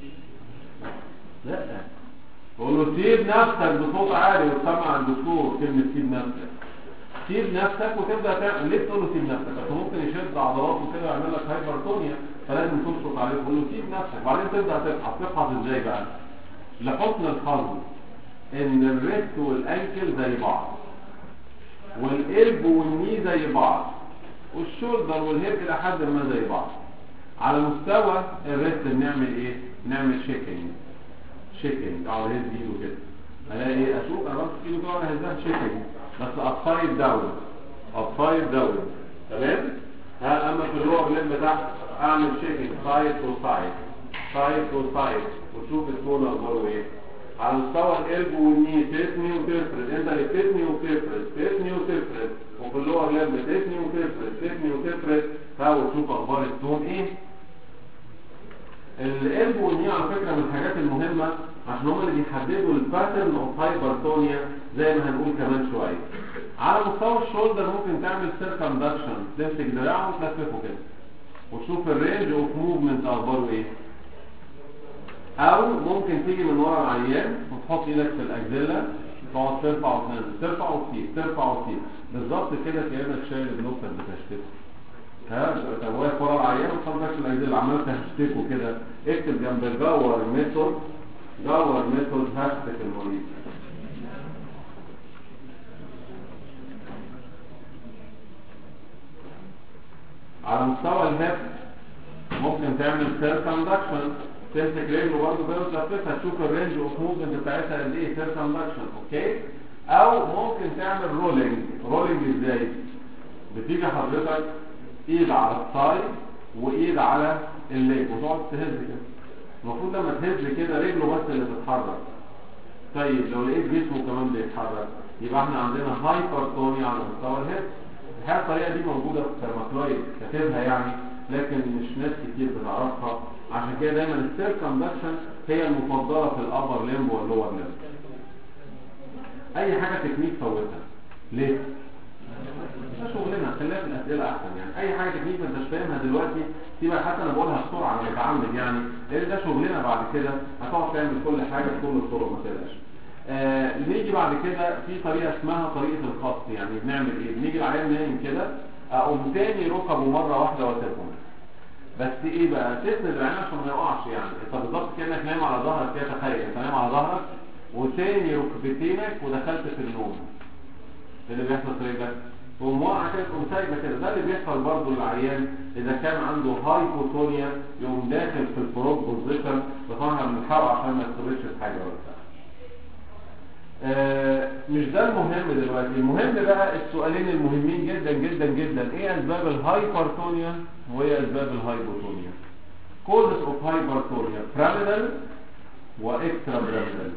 لا تقول له سيب نفسك بصوت عالي وتسمع الدكتور كلمه سيب نفسك سيب نفسك وتبدا تعمل ليه تقول له سيب نفسك عشان ممكن يشد عضلاته كده ويعمل لك هايبرتونيا فلازم تشفط عليه تقول له سيب نفسك وبعدين تبدا تفحص تفحص ازاي بقى لحسن الحظ ان الريست والانكل زي بعض والقلب والني زي بعض والشولدر والهيب الى حد ما زي بعض على مستوى الريست بنعمل ايه نعمل شيكينج شيكينج او هيز ايده كده الاقي ايه اشوف انا بس ايده كده وانا هزها شيكينج بس ابسايد داون ابسايد داون تمام ها اما في اللور ليمب تحت اعمل شيكينج سايد تو سايد سايد تو سايد وتشوف التون اخباره ايه على مستوى القلب والني تثني وتفرد انت اللي بتثني وتفرد تثني وتفرد وفي اللور لمب تثني وتفرد تثني وتفرد حاول تشوف اخبار التون ايه القلب والني على فكره من الحاجات المهمه عشان هم اللي بيحددوا الباترن اوف هايبرتونيا زي ما هنقول كمان شويه على مستوى الشولدر ممكن تعمل سيركمدكشن تمسك دراعه وتلففه كده وتشوف الرينج اوف موفمنت اخباره ايه او ممكن تيجي من ورا العيان وتحط ايدك في الاجزله تقعد ترفع وتنزل ترفع وتسيب ترفع وتسيب بالظبط كده كانك شايل النقطه بتشتته ها طب واقف ورا العيان وتحط ايدك في الاجزله عمال تشتكه كده اكتب جنب الجور ميثود جور ميثود هاشتك المريض على مستوى الهب ممكن تعمل سيركمدكشن تمسك رجله برضه كده وتلففها تشوف الرينج اوف موفمنت بتاعتها قد ايه سيركمدكشن اوكي او ممكن تعمل رولينج رولينج ازاي بتيجي حضرتك ايد على الثاي وايد على الليج وتقعد تهز كده المفروض لما تهز كده رجله بس اللي تتحرك طيب لو لقيت جسمه كمان بيتحرك يبقى احنا عندنا هايبرتونيا على مستوى الهيد الحقيقه الطريقه دي موجوده في السيرماتويد كاتبها يعني لكن مش ناس كتير بتعرفها عشان كده دايما السيركمدكشن هي المفضله في الابر ليمب واللور ليمب اي حاجه تكنيك فوتها ليه ده شغلنا خليها في الاسئله احسن يعني اي حاجه تكنيك ما انتش فاهمها دلوقتي سيبها حتى انا بقولها بسرعه انا متعمد يعني لان ده شغلنا بعد كده هتقعد تعمل كل حاجه بكل الطرق ما تقلقش آه نيجي بعد كده في طريقه اسمها طريقه الخط يعني بنعمل ايه بنيجي العيان نايم كده اقوم تاني ركبه مره واحده واسيبهم بس ايه بقى تسند العين عشان ما يقعش يعني انت بالظبط كانك نايم على ظهرك كده تخيل انت نايم على ظهرك وتاني ركبتينك ودخلت في النوم إيه اللي بيحصل في رجلك تقوم واقع كده تقوم سايبه كده ده اللي بيحصل برضه للعيان اذا كان عنده هايبوتونيا يقوم داخل في الفروج بوزيشن بطنها من الحرق عشان ما يضطرش في حاجه ولا بتاع آه مش ده المهم دلوقتي المهم بقى السؤالين المهمين جدا جدا جدا ايه اسباب الهايبرتونيا وايه اسباب الهايبوتونيا causes of hypertonia pyramidal واكسترا pyramidal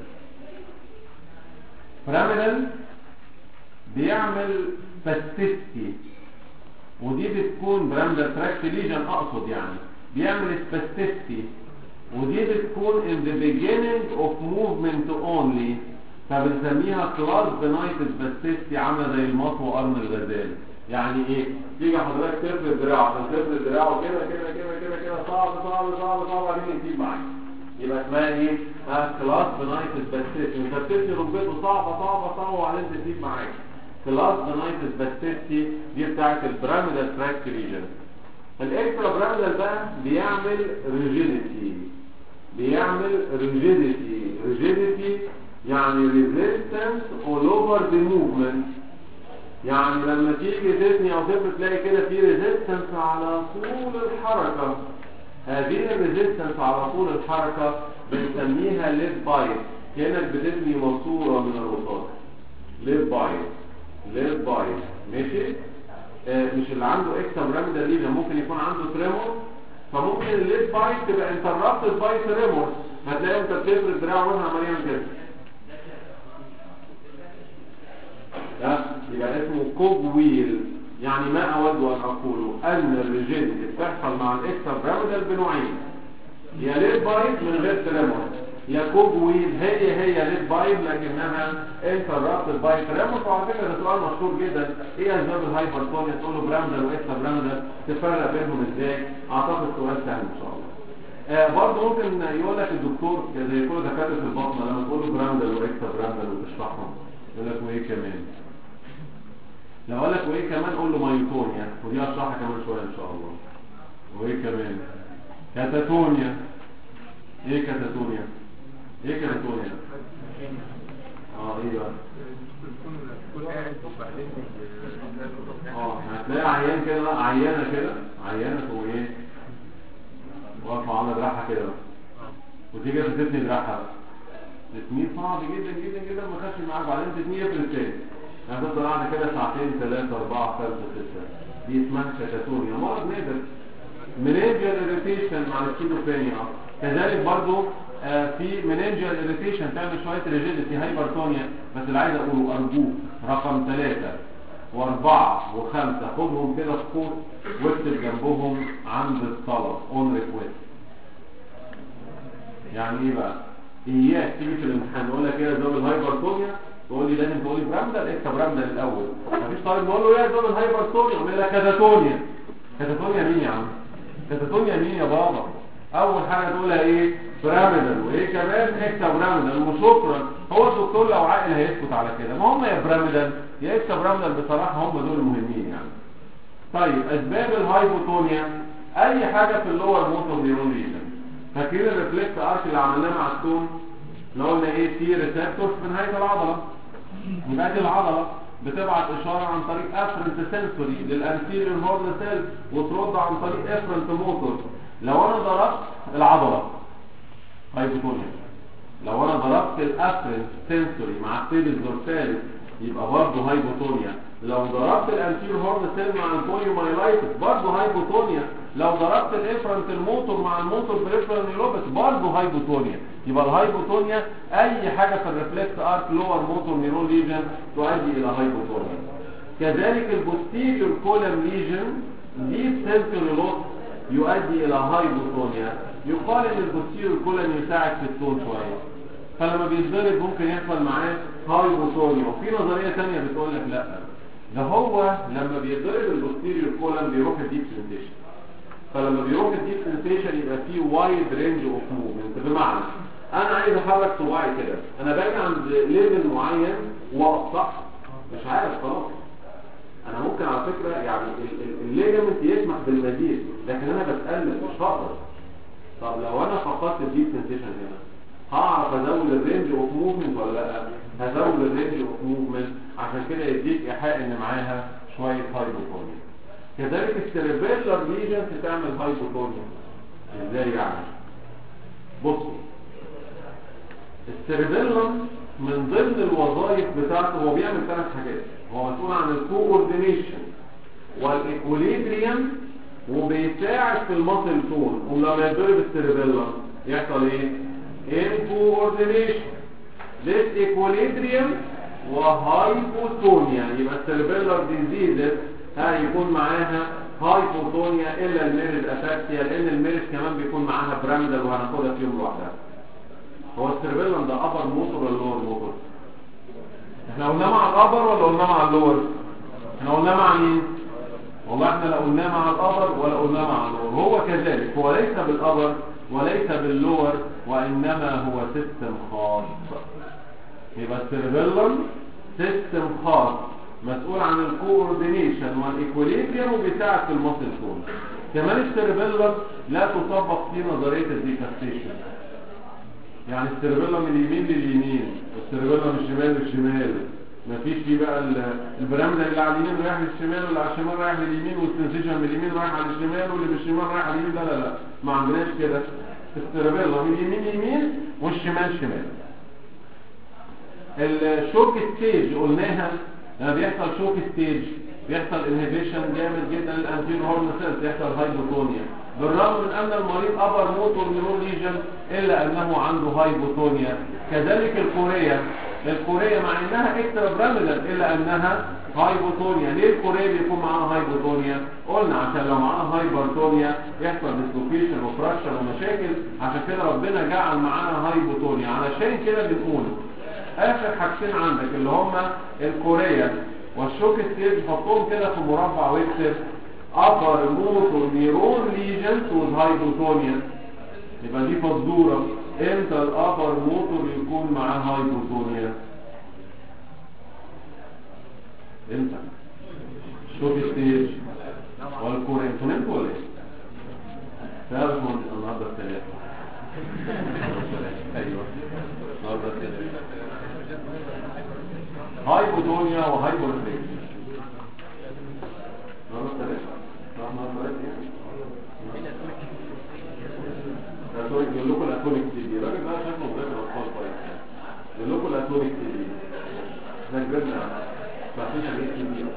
pyramidal بيعمل spasticity ودي بتكون pyramidal tract lesion اقصد يعني بيعمل spasticity ودي بتكون in the beginning of movement only فبنسميها كلاس بنايتد باسيستي عامله زي المطو قرن الغزال يعني ايه تيجي حضرتك تفرد دراعه عشان تفرد دراعه كده كده كده كده كده صعب صعب صعب صعب بعدين يسيب معاك يبقى اسمها ايه ها كلاس بنايتد باسيستي انت بتبني ركبته صعبه صعبه صعبه وبعدين تسيب معاك كلاس بنايتد باسيستي دي بتاعت البراميدال تراكت ريجن الاكسترا براميدال بقى بيعمل ريجيديتي بيعمل ريجيديتي ريجيديتي يعني resistance all over the movement يعني لما تيجي تثني او تفرد تلاقي كده في resistance على طول الحركة هذه الريزيستنس على طول الحركة بنسميها ليد بايت كأنك بتبني ماسورة من الرصاص ليد بايت ليد بايت ماشي آه مش اللي عنده اكسترا براميدال ليجن ممكن يكون عنده تريمور فممكن الليد بايت تبقى انتربتد باي تريمور هتلاقي انت بتفرد دراع وانها عمليه كده ده يبقى اسمه كوب ويل يعني ما اود ان اقوله ان الريجيديتي بتحصل مع الاكسترا براميدال بنوعين يا ليد بايت من غير تريمور يا كوب ويل هي هي ليد بايت لكنها انترابتد باي تريمور وعلى فكره ده سؤال مشهور جدا ايه اسباب الهايبرتونيا تقول له براميدال واكسترا براميدال تفرق بينهم ازاي اعتقد سؤال سهل ان شاء الله آه برضه ممكن يقول لك الدكتور زي كل دكاتره البطنه لما تقول له براميدال واكسترا براميدال وتشرحهم يقول لك وايه كمان لو قال لك وايه كمان قول له مايوتونيا ودي هشرحها كمان شويه ان شاء الله وايه كمان كاتاتونيا ايه كاتاتونيا ايه كاتاتونيا اه ايه بقى اه هتلاقي عيان كده بقى عيانه كده عيانه وايه واقفه على دراعها كده بقى وتيجي تتني دراعها تتنيه صعب جدا جدا جدا ما خدش معاك بعدين تتنيه في الثاني هتفضل قاعدة كده ساعتين ثلاثة أربعة خمسة ستة دي اسمها شتاتونيا مرض نادر منيجر اريتيشن مع السيدوفينيا كذلك برضو آه، في مننجيال اريتيشن تعمل شويه ريجيديتي هايبرتونيا بس اللي عايز اقوله ارجوك رقم ثلاثة واربعة وخمسة خدهم كده سكوت واكتب جنبهم عند الطلب اون ريكويست يعني ايه بقى اياك تيجي في الامتحان يقول لك ايه اسباب الهايبرتونيا تقول لي لازم تقول لي برامدل اكتب برامدل الاول مفيش طالب نقول له ايه اسباب الهايبرتونيا يقول لك كاتاتونيا كاتاتونيا مين يا عم كاتاتونيا مين يا بابا اول حاجه تقولها ايه برامدل وايه كمان اكتب برامدل وشكرا هو الدكتور لو عاقل هيسكت على كده ما هم يا برامدل يا اكتب برامدل بصراحه هم دول المهمين يعني طيب اسباب الهايبوتونيا اي حاجه في اللور موتور نيرون ليجن فاكرين الريفلكس ارك اللي عملناه مع التون اللي قلنا ايه في ريسبتورز في نهايه العضله يبقى دي العضله بتبعت اشاره عن طريق افرنت سنسوري للانتيريور هورن سيل وترد عن طريق افرنت موتور لو انا ضربت العضله هايبوتونيا لو انا ضربت الافرنت سنسوري مع التيبس دورساليس يبقى برضه هايبوتونيا لو ضربت الانتيريور هورن سيل مع البوليومايلايتس برضه هايبوتونيا لو ضربت الافرنت الموتور مع الموتور بريفرال نيوروباث برضه هايبوتونيا يبقى الهايبوتونيا اي حاجه في الريفلكس ارك لور موتور نيرون ليجن تؤدي الى هايبوتونيا كذلك البوستيريور كولم ليجن دي سنسوري لوس يؤدي الى هايبوتونيا يقال ان البوستيريور كولم يساعد في التون شويه فلما بيتضرب ممكن يحصل معاه هايبوتونيا وفي نظريه ثانيه بتقول لك لا ده هو لما بيتضرب البوستيريور كولم بيروح الديب سنسيشن فلما بيروح الديب سنسيشن يبقى فيه وايد رينج اوف موفمنت بمعنى انا عايز احرك صباعي كده انا باجي عند ليفل معين واقف صح مش عارف خلاص انا ممكن على فكره يعني الليجمنت يسمح بالمزيد لكن انا بتقلب مش هقدر طب لو انا فقدت الديب سنسيشن هنا هعرف ازود الرينج اوف موفمنت ولا لا هزود الرينج اوف موفمنت عشان كده يديك ايحاء ان معاها شويه هايبوتونيا كذلك السيربيلر ليجن تعمل هايبوتونيا ازاي يعني بصوا السيربيلم من ضمن الوظائف بتاعته هو بيعمل ثلاث حاجات هو مسؤول عن الكوردينيشن والايكوليبريم وبيساعد في الماسل تون ولما يضرب السيربيلم يحصل ايه انكوردينيشن ديس ايكوليبريم وهايبوتونيا يبقى السيربيلر ديزيزز ها يكون معاها هايبوتونيا الا الميرز افاكسيا لان الميرز كمان بيكون معاها برامدل وهناخدها في يوم لوحدها هو السيربيلم ده ابر موتور ولا لور موتور احنا قلنا مع الابر ولا قلنا مع اللور احنا قلنا مع مين والله احنا لا قلنا مع الابر ولا قلنا مع اللور هو كذلك هو ليس بالابر وليس باللور وانما هو سيستم خاص يبقى السيربيلم سيستم خاص مسؤول عن الكوردينيشن والايكوليبريم وبيساعد في الماسل تون كمان السيربيلم لا تطبق فيه نظريه الديكاستيشن يعني السيربيلم من اليمين لليمين والسيربيلم من الشمال للشمال مفيش فيه بقى البرامج اللي على اليمين رايح للشمال واللي على الشمال رايح لليمين والسنسيشن من اليمين رايح على الشمال واللي من الشمال رايح على اليمين لا لا لا ما عندناش كده السيربيلم من اليمين يمين والشمال شمال الشوك ستيج قلناها لما بيحصل شوك ستيج بيحصل انهبيشن جامد جدا للانتير هورن سيلز يحصل هايبوتونيا بالرغم من ان المريض ابر موتور نيرون ليجن الا انه عنده هايبوتونيا كذلك الكوريا الكوريا مع انها اكسترا براميدال الا انها هايبوتونيا ليه الكوريا بيكون معاها هايبوتونيا قلنا عشان لو معاها هايبرتونيا يحصل ديسلوكيشن وفراكشر ومشاكل عشان كده ربنا جعل معانا هايبوتونيا علشان كده بنقول اخر حاجتين عندك اللي هما الكوريا والشوك ستيج حطهم كده في مربع واكتب upper motor neuron lesions with hypotonia يبقى دي فزوره امتى الابر موتور يكون معاه هايبوتونيا امتى شوك ستيج والكوريا انتوا نمتوا ولا ايه؟ تعرف النهارده الثلاث ايوه النهارده الثلاث هايبوتونيا وهايبورفليكس النهارده الثلاث النهارده الثلاث الاتونيك يقول لكم الاتونيك تي بي الراجل ده شكله مدرب اطفال كويس يقول لكم الاتونيك تي بي احنا كبرنا فاحنا شغالين تي بي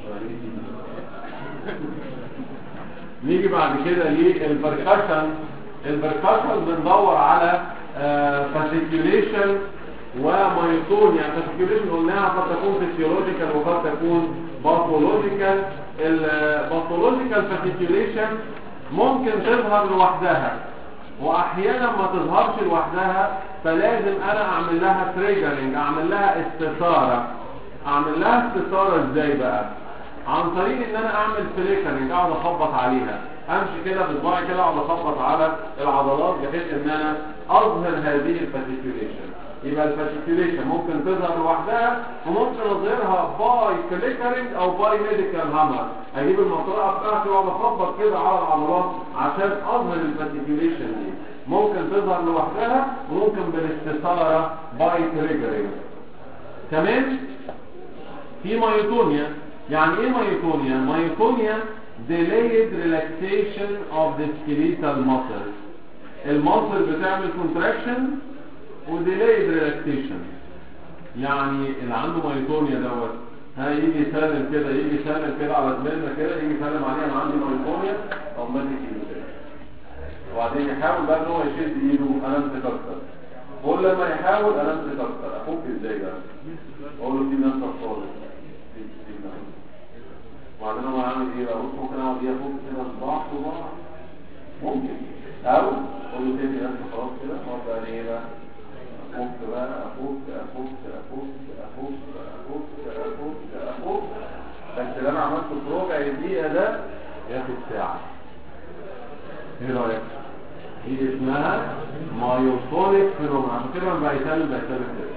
نيجي بعد كده للبركشن البركاشن بندور على فاسيكيوليشن ومايوتونيا فاسيكيوليشن قلناها قد تكون فيسيولوجيكال وقد تكون باثولوجيكال الباثولوجيكال فاسيكيوليشن ممكن تظهر لوحدها واحيانا ما تظهرش لوحدها فلازم انا اعمل لها تريجرنج اعمل لها استثاره اعمل لها استثاره ازاي بقى عن طريق ان انا اعمل فليكرنج اقعد اخبط عليها امشي كده بصباعي كده اقعد اخبط على العضلات بحيث ان انا اظهر هذه الفاسيكيوليشن يبقى الفاسيكيوليشن ممكن تظهر لوحدها وممكن اظهرها باي فليكرنج او باي ميديكال هامر اجيب المطرقه بتاعتي واقعد اخبط كده على العضلات عشان اظهر الفاسيكيوليشن دي ممكن تظهر لوحدها وممكن بالاستثاره باي تريجرنج كمان في مايوتونيا يعني ايه مايوتونيا مايوتونيا delayed relaxation of the skeletal muscle المصل بتعمل contraction و delayed relaxation يعني اللي عنده مايوتونيا دوت ها يجي يسلم كده يجي يسلم كده على زميلنا كده يجي يسلم عليه انا عندي مايوتونيا او ماسك ايده كده وبعدين يحاول بقى ان هو يشد ايده انا امسك اكتر كل لما يحاول انا امسك اكتر افك ازاي بقى اقول له سيب نفسك خالص سيب سيب نفسك وبعدين هو عامل ايه بقى بص ممكن اقعد ايه افك كده صباح صباح ممكن او اقول له سيب نفسك خلاص كده وابدا انا ايه بقى افك بقى افك افك افك افك افك افك افك بس اللي انا عملته في ربع دقيقه ده ياخد ساعه ايه رايك دي اسمها مايوتونيك فينومينا عشان كده لما بيسلم بيسلم كده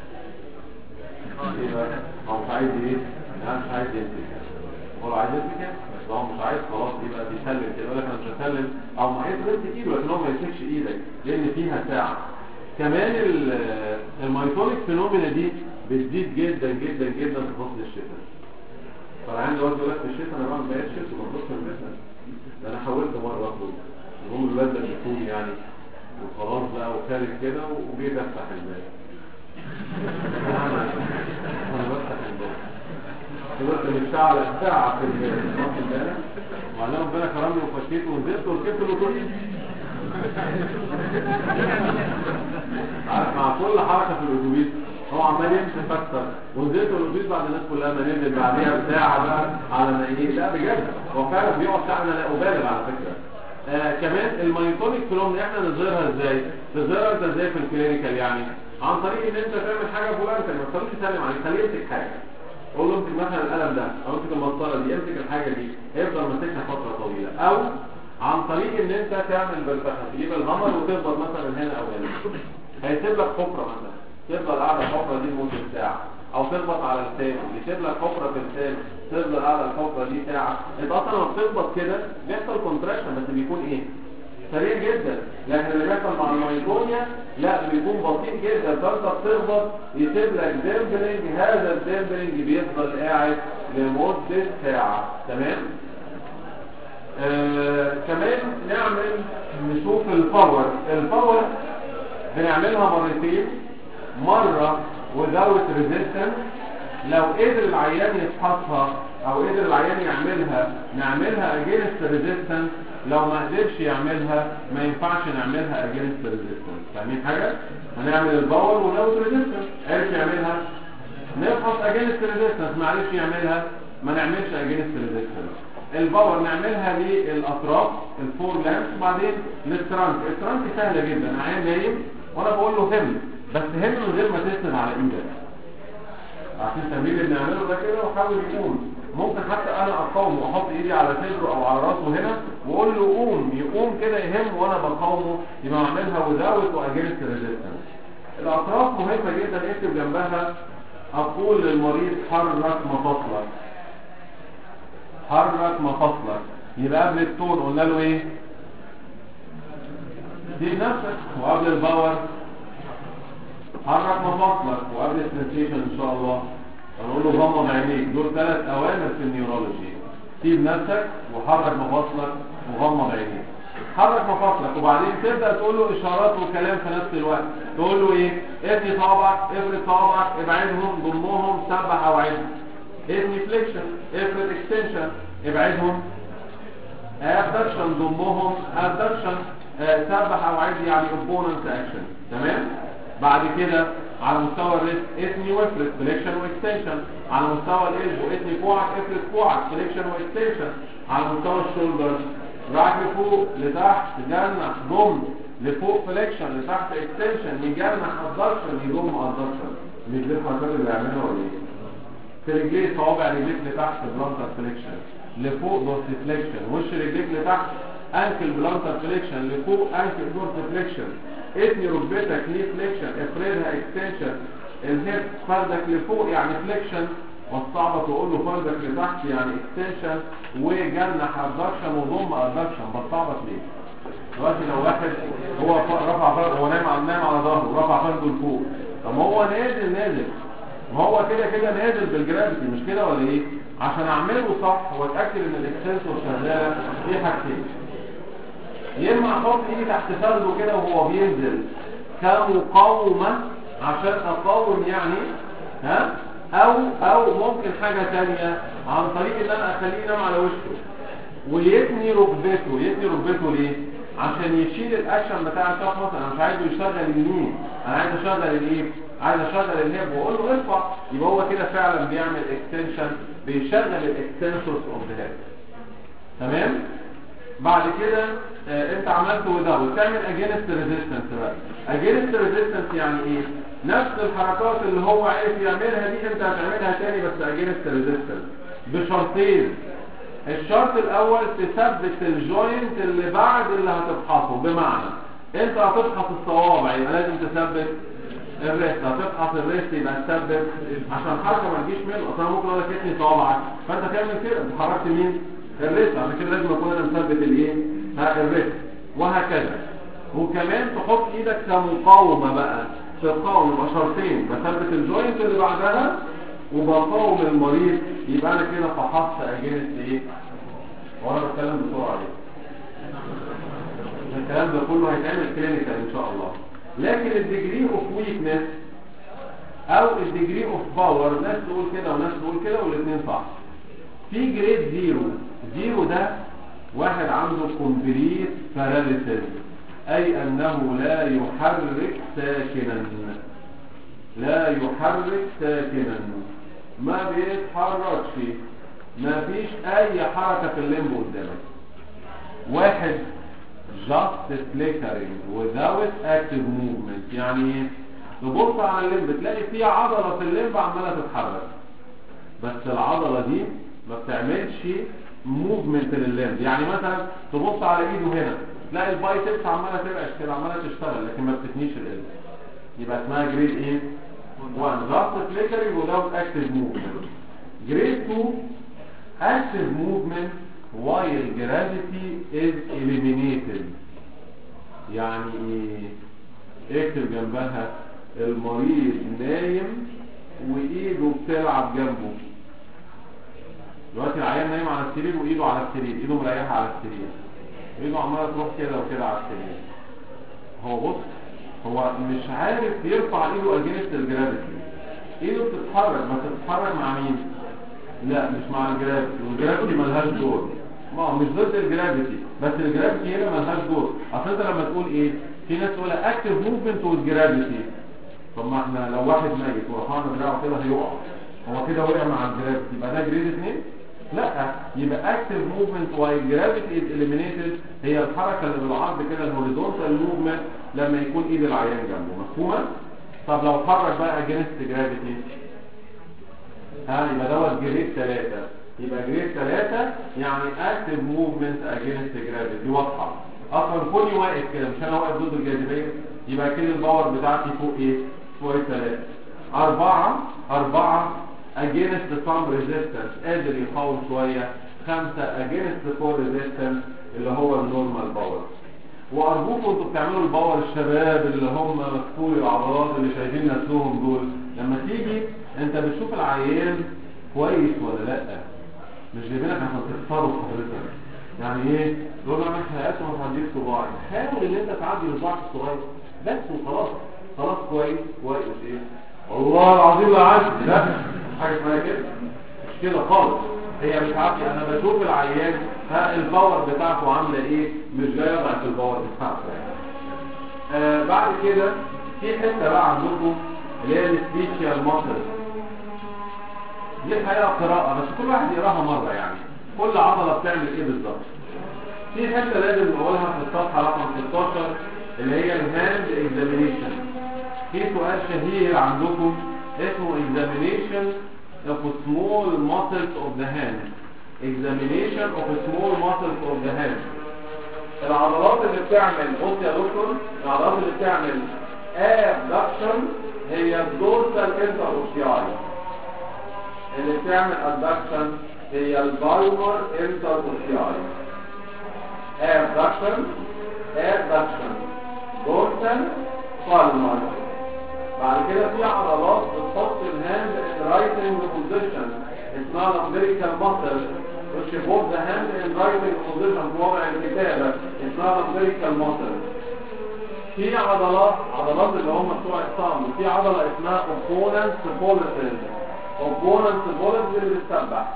ايه بقى هو مش عايز ايه لا مش عايز يمسك هو لو عايز يمسك بس هو مش عايز خلاص يبقى بيسلم كده يقول لك انا مش هسلم او ما عايز يمسك ايده لكن هو ما يمسكش ايدك لان فيها ساعه كمان ال- المايتونيك فينومينا دي بتزيد جدا جدا جدا في فصل الشتاء فالعين دلوقتي يقول لك في الشتاء انا بعمل بقيت شتاء وبطلت من البيت ده انا حاولت مره اخرج المهم الواد ده بيكون يعني وخلاص بقى وخارج كده وجيت افتح الباب انا بفتح الباب فضلت من ساعه لساعه في الباب واخد بالك وبعدين ربنا كرمني وفكيت ونزلت وركبت الاتوبيس عارف مع كل حركه في الاتوبيس هو عمال يمشي فاكتر ونزلت الاتوبيس بعد الناس كلها ما نزل بعديها بساعه بقى على ما ايه لا بجد هو فعلا بيقعد ساعه انا لا ابالغ على فكره آه كمان المايتونيك فينومينا احنا نظهرها ازاي تظهرها انت ازاي في الكلينيكال يعني عن طريق ان انت تعمل حاجه فلان ما تخليش يسلم عليك خليه يمسك حاجه قول له امسك مثلا القلم ده او امسك المسطره دي امسك الحاجه دي هيفضل ماسكها فتره طويله او عن طريق ان انت تعمل بالفخذ تجيب الهمر وتفضل مثلا هنا او هنا هيسيب لك حفره مثلا تفضل قاعده الحفره دي لمده ساعه او تخبط على لسانه يسيب لك حفره في لسانه تفضل قاعده الحفره دي ساعه انت اصلا لما بتخبط كده بيحصل كونتراكشن بس بيكون ايه سريع جدا لكن اللي بيحصل مع المايتونيا لا بيكون بطيء جدا فانت بتخبط يسيب لك ديمبلنج هذا الديمبلنج بيفضل قاعد لمده ساعه تمام آه كمان نعمل نشوف الباور الباور بنعملها مرتين مرة without resistance لو قدر العيان يفحصها او قدر العيان يعملها نعملها against resistance لو ما قدرش يعملها ما ينفعش نعملها against resistance فاهمين حاجة؟ هنعمل الباور without resistance عرف يعملها نفحص against resistance ما عرفش يعملها ما نعملش against resistance الباور نعملها للاطراف الفور لامس وبعدين للترانك الترانك سهله جدا عيان نايم وانا بقول له هم بس هم من غير ما تسند على ايدك عشان التمرين اللي بنعمله ده كده وحاول يقوم ممكن حتى انا اقاومه واحط ايدي على صدره او على راسه هنا واقول له قوم يقوم كده يهم وانا بقاومه يبقى اعملها وزاوت واجريست ريزيستنس الاطراف مهمه جدا اكتب جنبها اقول للمريض حرك مفاصلك حرك مفاصلك يبقى قبل التون قلنا له ايه سيب نفسك وقبل الباور حرك مفاصلك وقبل السنسيشن ان شاء الله هنقول له غمض عينيك دول ثلاث اوامر في النيورولوجي سيب نفسك وحرك مفاصلك وغمض عينيك حرك مفاصلك وبعدين تبدا تقول له اشارات وكلام في نفس الوقت تقول له ايه ابني صابعك افرد صابعك ابعدهم ضمهم سبح او عد ابني فليكشن افرد اكستنشن ابعدهم ابدكشن ضمهم ابدكشن آه، سبح او عد يعني opponent اكشن تمام بعد كده على مستوى الريست اثني وافرد فليكشن واكستنشن على مستوى الالبو اثني كوعك افرد كوعك فليكشن واكستنشن على مستوى الشولدر راح لفوق لتحت جنح ضم لفوق فليكشن لتحت اكستنشن يجنح ادكشن يضم ادكشن مش دي الحركات اللي بيعملها ولا ايه في رجليه صوابع رجليك لتحت بلانتر فليكشن لفوق دورس فليكشن وش رجليك لتحت انكل بلانتر فليكشن لفوق انكل دورس فليكشن اتني ركبتك ني فليكشن افردها اكستنشن الهيب فردك لفوق يعني فليكشن والصعبة تقول له فردك لتحت يعني اكستنشن وجنح ادكشن وضم ادكشن بتصعبك ليه دلوقتي لو واحد هو ف- رفع فرد هو نايم على نايم على ظهره ورفع فرده لفوق طب ما هو نازل نازل ما هو كده كده نازل بالجرافيتي مش كده ولا ايه عشان اعمله صح واتاكد ان الاكسنسور شغاله في حاجتين يا اما احط ايدي تحت فرده كده وهو بينزل كمقاومه عشان اقاوم يعني ها او او ممكن حاجه تانية عن طريق ان انا اخليه ينام على وشه ويتني ركبته يتني ركبته ليه عشان يشيل الاكشن بتاع الشخص مثلا انا مش عايزه يشغل اليمين انا عايز اشغل الايه عايز اشغل الهيب واقول له ارفع يبقى هو كده فعلا بيعمل اكستنشن بيشغل الاكستنسورز اوف ذا هيب تمام بعد كده آه انت عملت وده وتعمل اجينست ريزيستنس بقى اجينست ريزيستنس يعني ايه نفس الحركات اللي هو عارف يعملها دي انت هتعملها تاني بس اجينست ريزيستنس بشرطين الشرط الاول تثبت الجوينت اللي بعد اللي هتفحصه بمعنى انت هتفحص الصوابع يبقى لازم تثبت الريست هتفحص الريست يبقى تثبت عشان الحركه ما تجيش منه اصلا ممكن اقول لك اتني صوابعك فانت تعمل كده انت حركت مين الريست عشان كده لازم اكون انا مثبت الايه ها الريست وهكذا وكمان تحط ايدك كمقاومه بقى تقاوم يبقى شرطين بثبت الجوينت اللي بعدها وبقاوم المريض يبقى انا كده فحصت اجهزه ايه وانا بتكلم بسرعه ليه الكلام ده كله هيتعمل كلينيكال ان شاء الله لكن الديجري اوف ويكنس او الديجري اوف باور ناس تقول كده وناس تقول كده والاثنين صح في جريد زيرو زيرو ده واحد عنده كومبليت باراليسيس اي انه لا يحرك ساكنا لا يحرك ساكنا ما بيتحركش ما فيش اي حركة في الليمب قدامك واحد just flickering without active movement يعني ايه تبص على الليمب تلاقي في عضلة في الليمب عمالة تتحرك بس العضلة دي ما بتعملش موفمنت للليمب يعني مثلا تبص على ايده هنا تلاقي البايسبس عمالة ترعش كده عمالة تشتغل لكن ما بتثنيش القلب يبقى اسمها جريد ايه 1 just flickering without active movement grade 2 active movement while gravity is eliminated يعني ايه اكتب جنبها المريض نايم وايده بتلعب جنبه دلوقتي العيان نايم على السرير وايده على السرير ايده مريحه على السرير ايده عماله تروح كده وكده على السرير هو بص هو مش عارف يرفع ايده اجينست الجرافيتي ايده بتتحرك بس بتتحرك مع مين لا مش مع الجرافيتي والجرافيتي ملهاش دور ما هو مش ضد الجرافيتي بس الجرافيتي هنا ملهاش دور اصل انت لما تقول ايه في ناس تقول اكتف موفمنت والجرافيتي طب ما احنا لو واحد ميت ورفعنا دراعه كده هيقع هو كده وقع مع الجرافيتي يبقى ده جريد 2 لا يبقى اكتف موفمنت وايل جرافيتي از اليمينيتد هي الحركه اللي بالعرض كده الهوريزونتال موفمنت لما يكون ايد العيان جنبه مفهومه طب لو اتحرك بقى اجينست جرافيتي ها يبقى دوت جريد 3 يبقى جريد 3 يعني اكتف موفمنت اجينست جرافيتي واضحه اصلا كوني واقف كده مش انا واقف ضد الجاذبيه يبقى كده الباور بتاعتي فوق ايه فوق الثلاثه أربعة أربعة against some resistance قادر يقاوم شوية خمسة against four resistance اللي هو النورمال باور وأرجوكم انتوا بتعملوا الباور الشباب اللي هم مكفول العضلات اللي شايفين نفسهم دول لما تيجي انت بتشوف العيان كويس ولا لا مش جايبينك عشان تختاروا حضرتك يعني ايه دول انا حلقات وما تعديش صباعي حاول ان انت تعدي صباعك الصغير بس وخلاص خلاص كويس كويس ايه والله العظيم لا عندي لا حاجه اسمها كده مش كده خالص هي مش عارفه انا بشوف العيان ها الباور بتاعته عامله ايه مش جايه ضعف الباور بتاعته يعني. آه بعد كده في حته بقى عندكم اللي هي السبيشال ماسل دي الحقيقه قراءه بس كل واحد يقراها مره يعني كل عضله بتعمل ايه بالظبط في حته لازم نقولها في الصفحه رقم 16 اللي هي الهاند اكزامينيشن في سؤال شهير عندكم اسمه examination of small muscles of the hand examination of small muscles of the hand العضلات اللي بتعمل بص يا دكتور العضلات اللي بتعمل abduction هي الدورسال انتروسياي اللي بتعمل abduction هي البالمر انتروسياي abduction abduction dorsal palmar بعد كده في عضلات بتحط الهاند in writing position اسمها الامريكان ماسل which hold the hand in writing position في وضع الكتابة اسمها الامريكان ماسل في عضلات عضلات اللي هم بتوع الصام في عضلة اسمها opponent pollicis opponent pollicis اللي بتسبح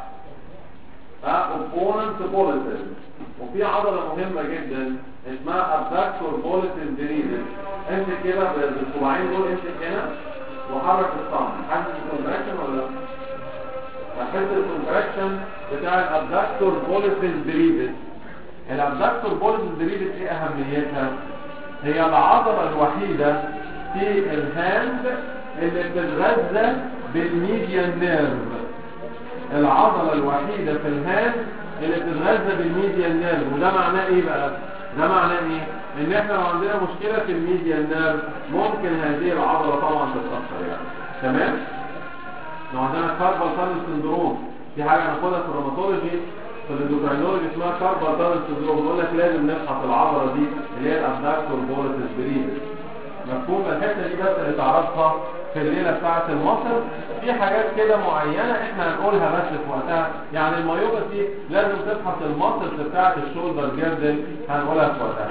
ها opponent pollicis وفي عضلة مهمة جدا اسمها abductor pollicis viridis امسك كده بالصباعين دول امسك هنا وحرك الصام حاسس الكونتراكشن ولا لا؟ هتحس الكونتراكشن بتاع الابدكتور بوليسيس بريفيس الابدكتور بوليسيس بريفيس ايه اهميتها هي العضله الوحيده في الهاند اللي بتتغذى بالميديان نيرف العضله الوحيده في الهاند اللي بتتغذى بالميديان نيرف وده معناه ايه بقى ده معناه ايه ان احنا لو عندنا مشكله في الميديان نيرف ممكن هذه العضله طبعا تتاثر يعني تمام لو عندنا كاربال تانل سندروم في حاجه هناخدها في الروماتولوجي في الاندوكراينولوجي اسمها كاربال تانل سندروم بيقول لك لازم نفحص العضله دي اللي هي الابداكتور بوليسيس بريفيس مفهوم الحته دي بس اللي تعرفها في الليله بتاعه المصر في حاجات كده معينه احنا هنقولها بس في وقتها يعني المايوباثي لازم تفحص المصر بتاعه الشولدر جيردل هنقولها في وقتها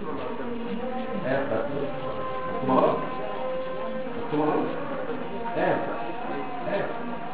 ايه بس مرض مرض ايه ايه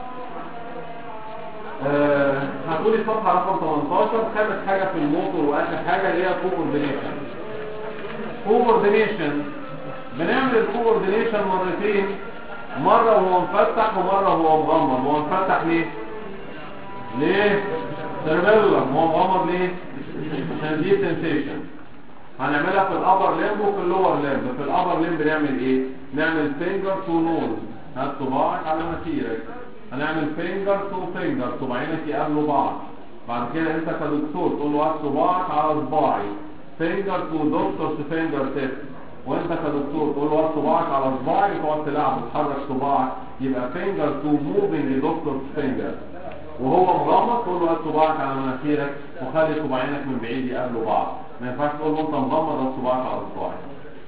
آه هتقولي صفحة رقم 18 خامس حاجة في الموتور واخر حاجة اللي هي كوردينيشن كوردينيشن بنعمل الكوردينيشن مرتين مرة وهو مفتح ومرة وهو مغمض وهو مفتح ليه ليه سيربيلم هو مغمض ليه عشان دي سنسيشن هنعملها في الابر ليمب وفي اللور ليمب في الابر ليمب بنعمل ايه نعمل فينجر تو نوز هات صباعك على مسيرك هنعمل فينجر تو فينجر صباعينك يقابلوا بعض بعد كده انت كدكتور تقول له هات صباعك على صباعي فينجر تو دكتور فينجر تيست وانت كدكتور تقول له هات صباعك على صباعي وتقعد تلعب وتحرك صباعك يبقى فينجر تو موفينج لدكتور فينجر وهو مغمض تقول له هات صباعك على مناخيرك وخلي صباعينك من بعيد يقابلوا بعض ما ينفعش تقول له انت مغمض هات صباعك على صباعي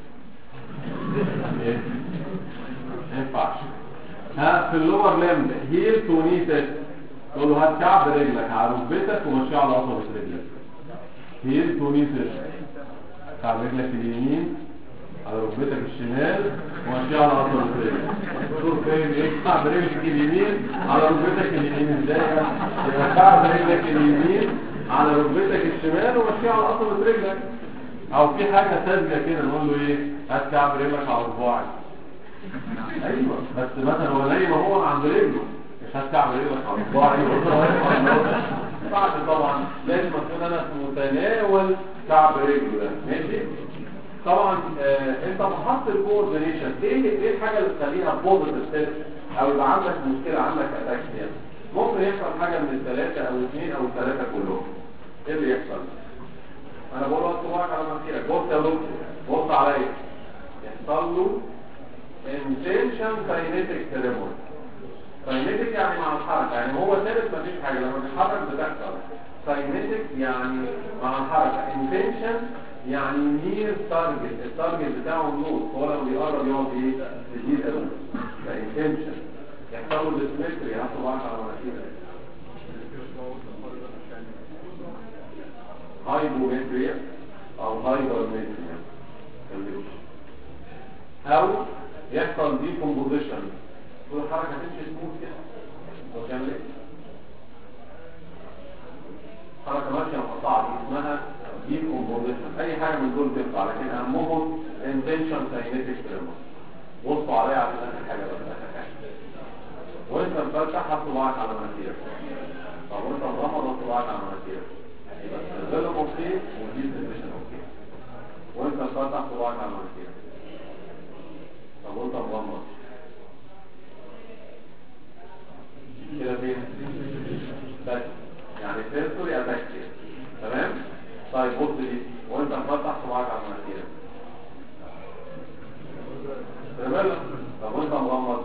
ايه ما ينفعش ها في اللور لمب هيل تو ني تيست تقول له هات كعب رجلك على ركبتك ومشي على عصبة رجلك هيل تو ني تيست كعب رجلك اليمين على ركبتك الشمال ومشي على عصبة رجلك شوف فاهم ايه كعب رجلك اليمين على ركبتك اليمين ازاي يبقى كعب رجلك اليمين على ركبتك الشمال ومشي على عصبة رجلك او في حاجة ساذجة كده نقول له ايه هات كعب رجلك على صباعك ايوه بس مثلا هو نايم هو عند رجله مش هتكعب رجلك على صباعي بعد طبعا لازم اكون انا في متناول كعب رجله ده ماشي طبعا آه انت فحصت الكوردينيشن ايه ايه الحاجه اللي تخليها بوزيتيف ستيب او يبقى عندك مشكله عندك اتاكسيا ممكن يحصل حاجه من الثلاثه او اثنين او الثلاثه كلهم ايه اللي يحصل انا بقول لك صباعك على مناخيرك بص يا دكتور بص عليا يحصل له intention kinetic tremor kinetic يعني مع الحركة يعني هو ثابت مفيش حاجة لما بيتحرك بتحصل kinetic يعني مع الحركة intention يعني near target التارجت بتاعه النور هو لما بيقرب يقعد ايه يزيد قوي intention يحصل له ديسمتري هاتوا بعض على مناخيرك هايبومتريا او هايبرمتريا او يحصل دي كومبوزيشن كل حركه تمشي سموث كده هو بيعمل ايه حركه ماشيه مقطعه دي اسمها ديب كومبوزيشن اي حاجه من دول تنفع لكن اهمهم انتنشن ساينيتك تريمور بصوا عليا عشان اخر حاجه بس اخر حاجه وانت مفتح حط صباعك على مناخيرك طب وانت مغمض حط صباعك على مناخيرك يبقى السيرفيلم اوكي ودي سيرفيشن اوكي وانت مفتح صباعك على مناخيرك طب وانت مغمض كده فين بس يعني سنسوري اتاك تمام طيب بص دي وانت مفتح صباعك على مناخيرك سيرفيلم طب وانت مغمض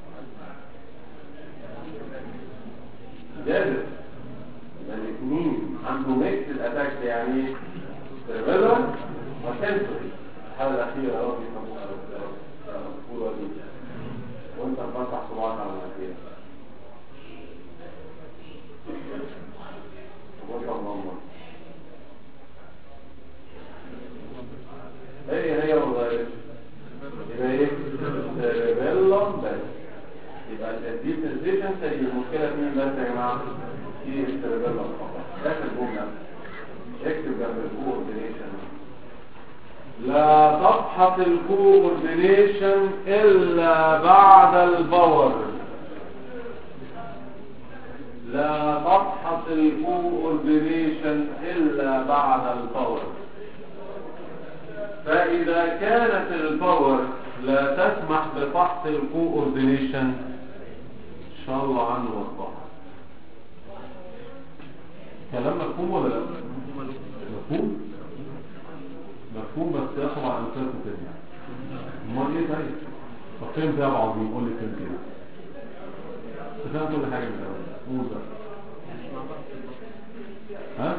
جاذب يبقى الاثنين عنده ميكس الاتاك يعني سيرفيلر وسنسوري الحاله الاخيره يا رب يسموها يا رب يا رب قول ودي وانت مفتح صباعك على المناخير وانت مغمض هي هي والله يبقى ايه سيرفيلر بس يبقى الديب سنسيشن هي المشكله في مين بس يا جماعه في السيرفيلر فقط اخر جمله اكتب جنب الكوردينيشن لا تفحص الكوردينيشن الا بعد الباور لا تفحص الكوردينيشن الا بعد الباور فاذا كانت الباور لا تسمح بفحص الكوردينيشن ان شاء الله عنه وضح كلام مفهوم ولا لا مفهوم مفهوم بس يا طبعا انسان تاني امال ايه طيب طب فين ده عظيم قول لي فين كده تفهم كل حاجه من الاول قول بقى ها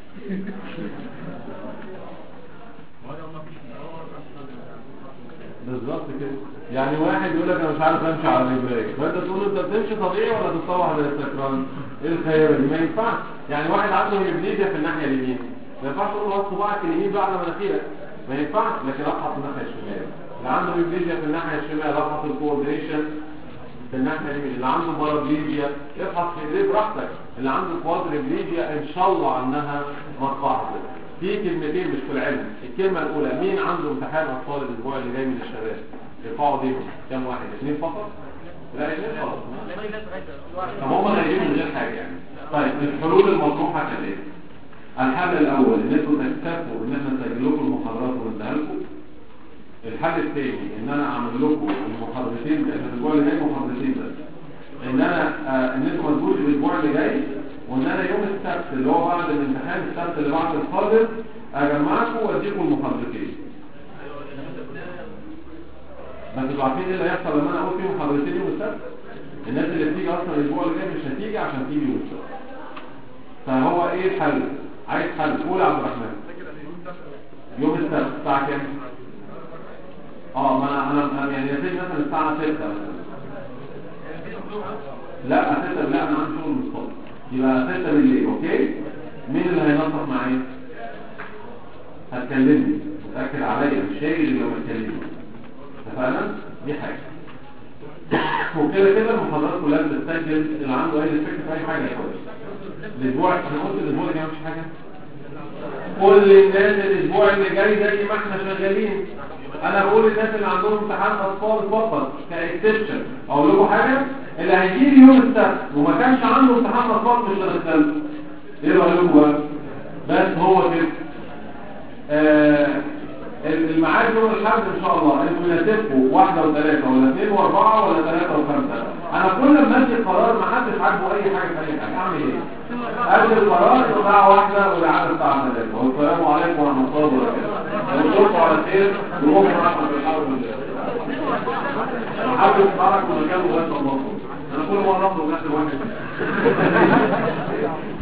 بالظبط كده يعني واحد يقول لك انا مش عارف امشي على رجليك فانت تقول له انت بتمشي طبيعي ولا تتصور زي السكران ايه الخيبه دي ما ينفعش يعني واحد عنده هيبليجيا في الناحيه اليمين ما ينفعش تقول له وصل صباعك اليمين بقى على مناخيرك ما ينفعش لكن ابحث الناحيه الشمال اللي عنده هيبليجيا في الناحيه الشمال ابحث الكوردينيشن في الناحيه اليمين اللي عنده بارابليجيا ابحث في ايديه براحتك اللي عنده كوادربليجيا ان شاء الله عنها ما تفحص في كلمتين مش في العلم الكلمة الأولى مين عنده امتحان أطفال الأسبوع اللي جاي من الشباب يرفعوا ايديهم كام واحد اثنين فقط لا اثنين فقط طب هم غايبين من غير حاجة يعني طيب الحلول المطروحة كالآتي الحل الأول إن انتوا تكتفوا إن احنا نسجل لكم المحاضرات ونديها لكم الحل الثاني إن أنا أعمل لكم المحاضرتين احنا الأسبوع اللي جاي محاضرتين بس إن أنا آه إن انتوا ما تجوش الأسبوع اللي جاي وإن أنا يوم السبت اللي هو بعد الامتحان السبت اللي بعد القادم اجمعكم واديكم المحاضرتين ما انتوا عارفين ايه اللي هيحصل لما انا اقول فيه محاضرتين يوم السبت الناس اللي بتيجي اصلا الاسبوع اللي جاي مش هتيجي عشان تيجي يوم السبت فهو ايه الحل عايز حل قول يا عبد الرحمن يوم السبت الساعه كام اه ما انا انا يعني يا مثلا الساعه 6 مثلا لا 6 لا انا عندي شغل من الصبح يبقى 6 بالليل اوكي مين اللي هينظف معايا هتكلمني متأكد عليا مش هيجي اللي لما تكلمني اتفقنا دي حاجة وكده كده المحاضرات كلها بتسجل اللي عنده اي فكرة في اي حاجة كويس الاسبوع احنا قلت الاسبوع اللي جاي مفيش حاجة كل الناس الاسبوع اللي جاي زي ما احنا شغالين انا بقول للناس اللي عندهم امتحان اطفال فقط كاكسبشن اقول لكم حاجة اللي هيجي لي يوم السبت وما كانش عنده امتحان اطفال مش هنستنى ايه رأيكم بقى بس هو كده آه الميعاد يوم الاحد ان شاء الله انتوا يناسبكم واحدة وثلاثة ولا اثنين واربعة ولا ثلاثة وخمسة انا كل ما ادي قرار ما حدش عاجبه اي حاجة في اي حاجة اعمل ايه ادي القرار الساعة واحدة والعدد الساعة ثلاثة والسلام عليكم ورحمة الله وبركاته ونشوفكم على خير نروح نرحب بالحرب انا حابب اتحرك ومكان لغاية الله انا كل مرة افضل نفس الواحد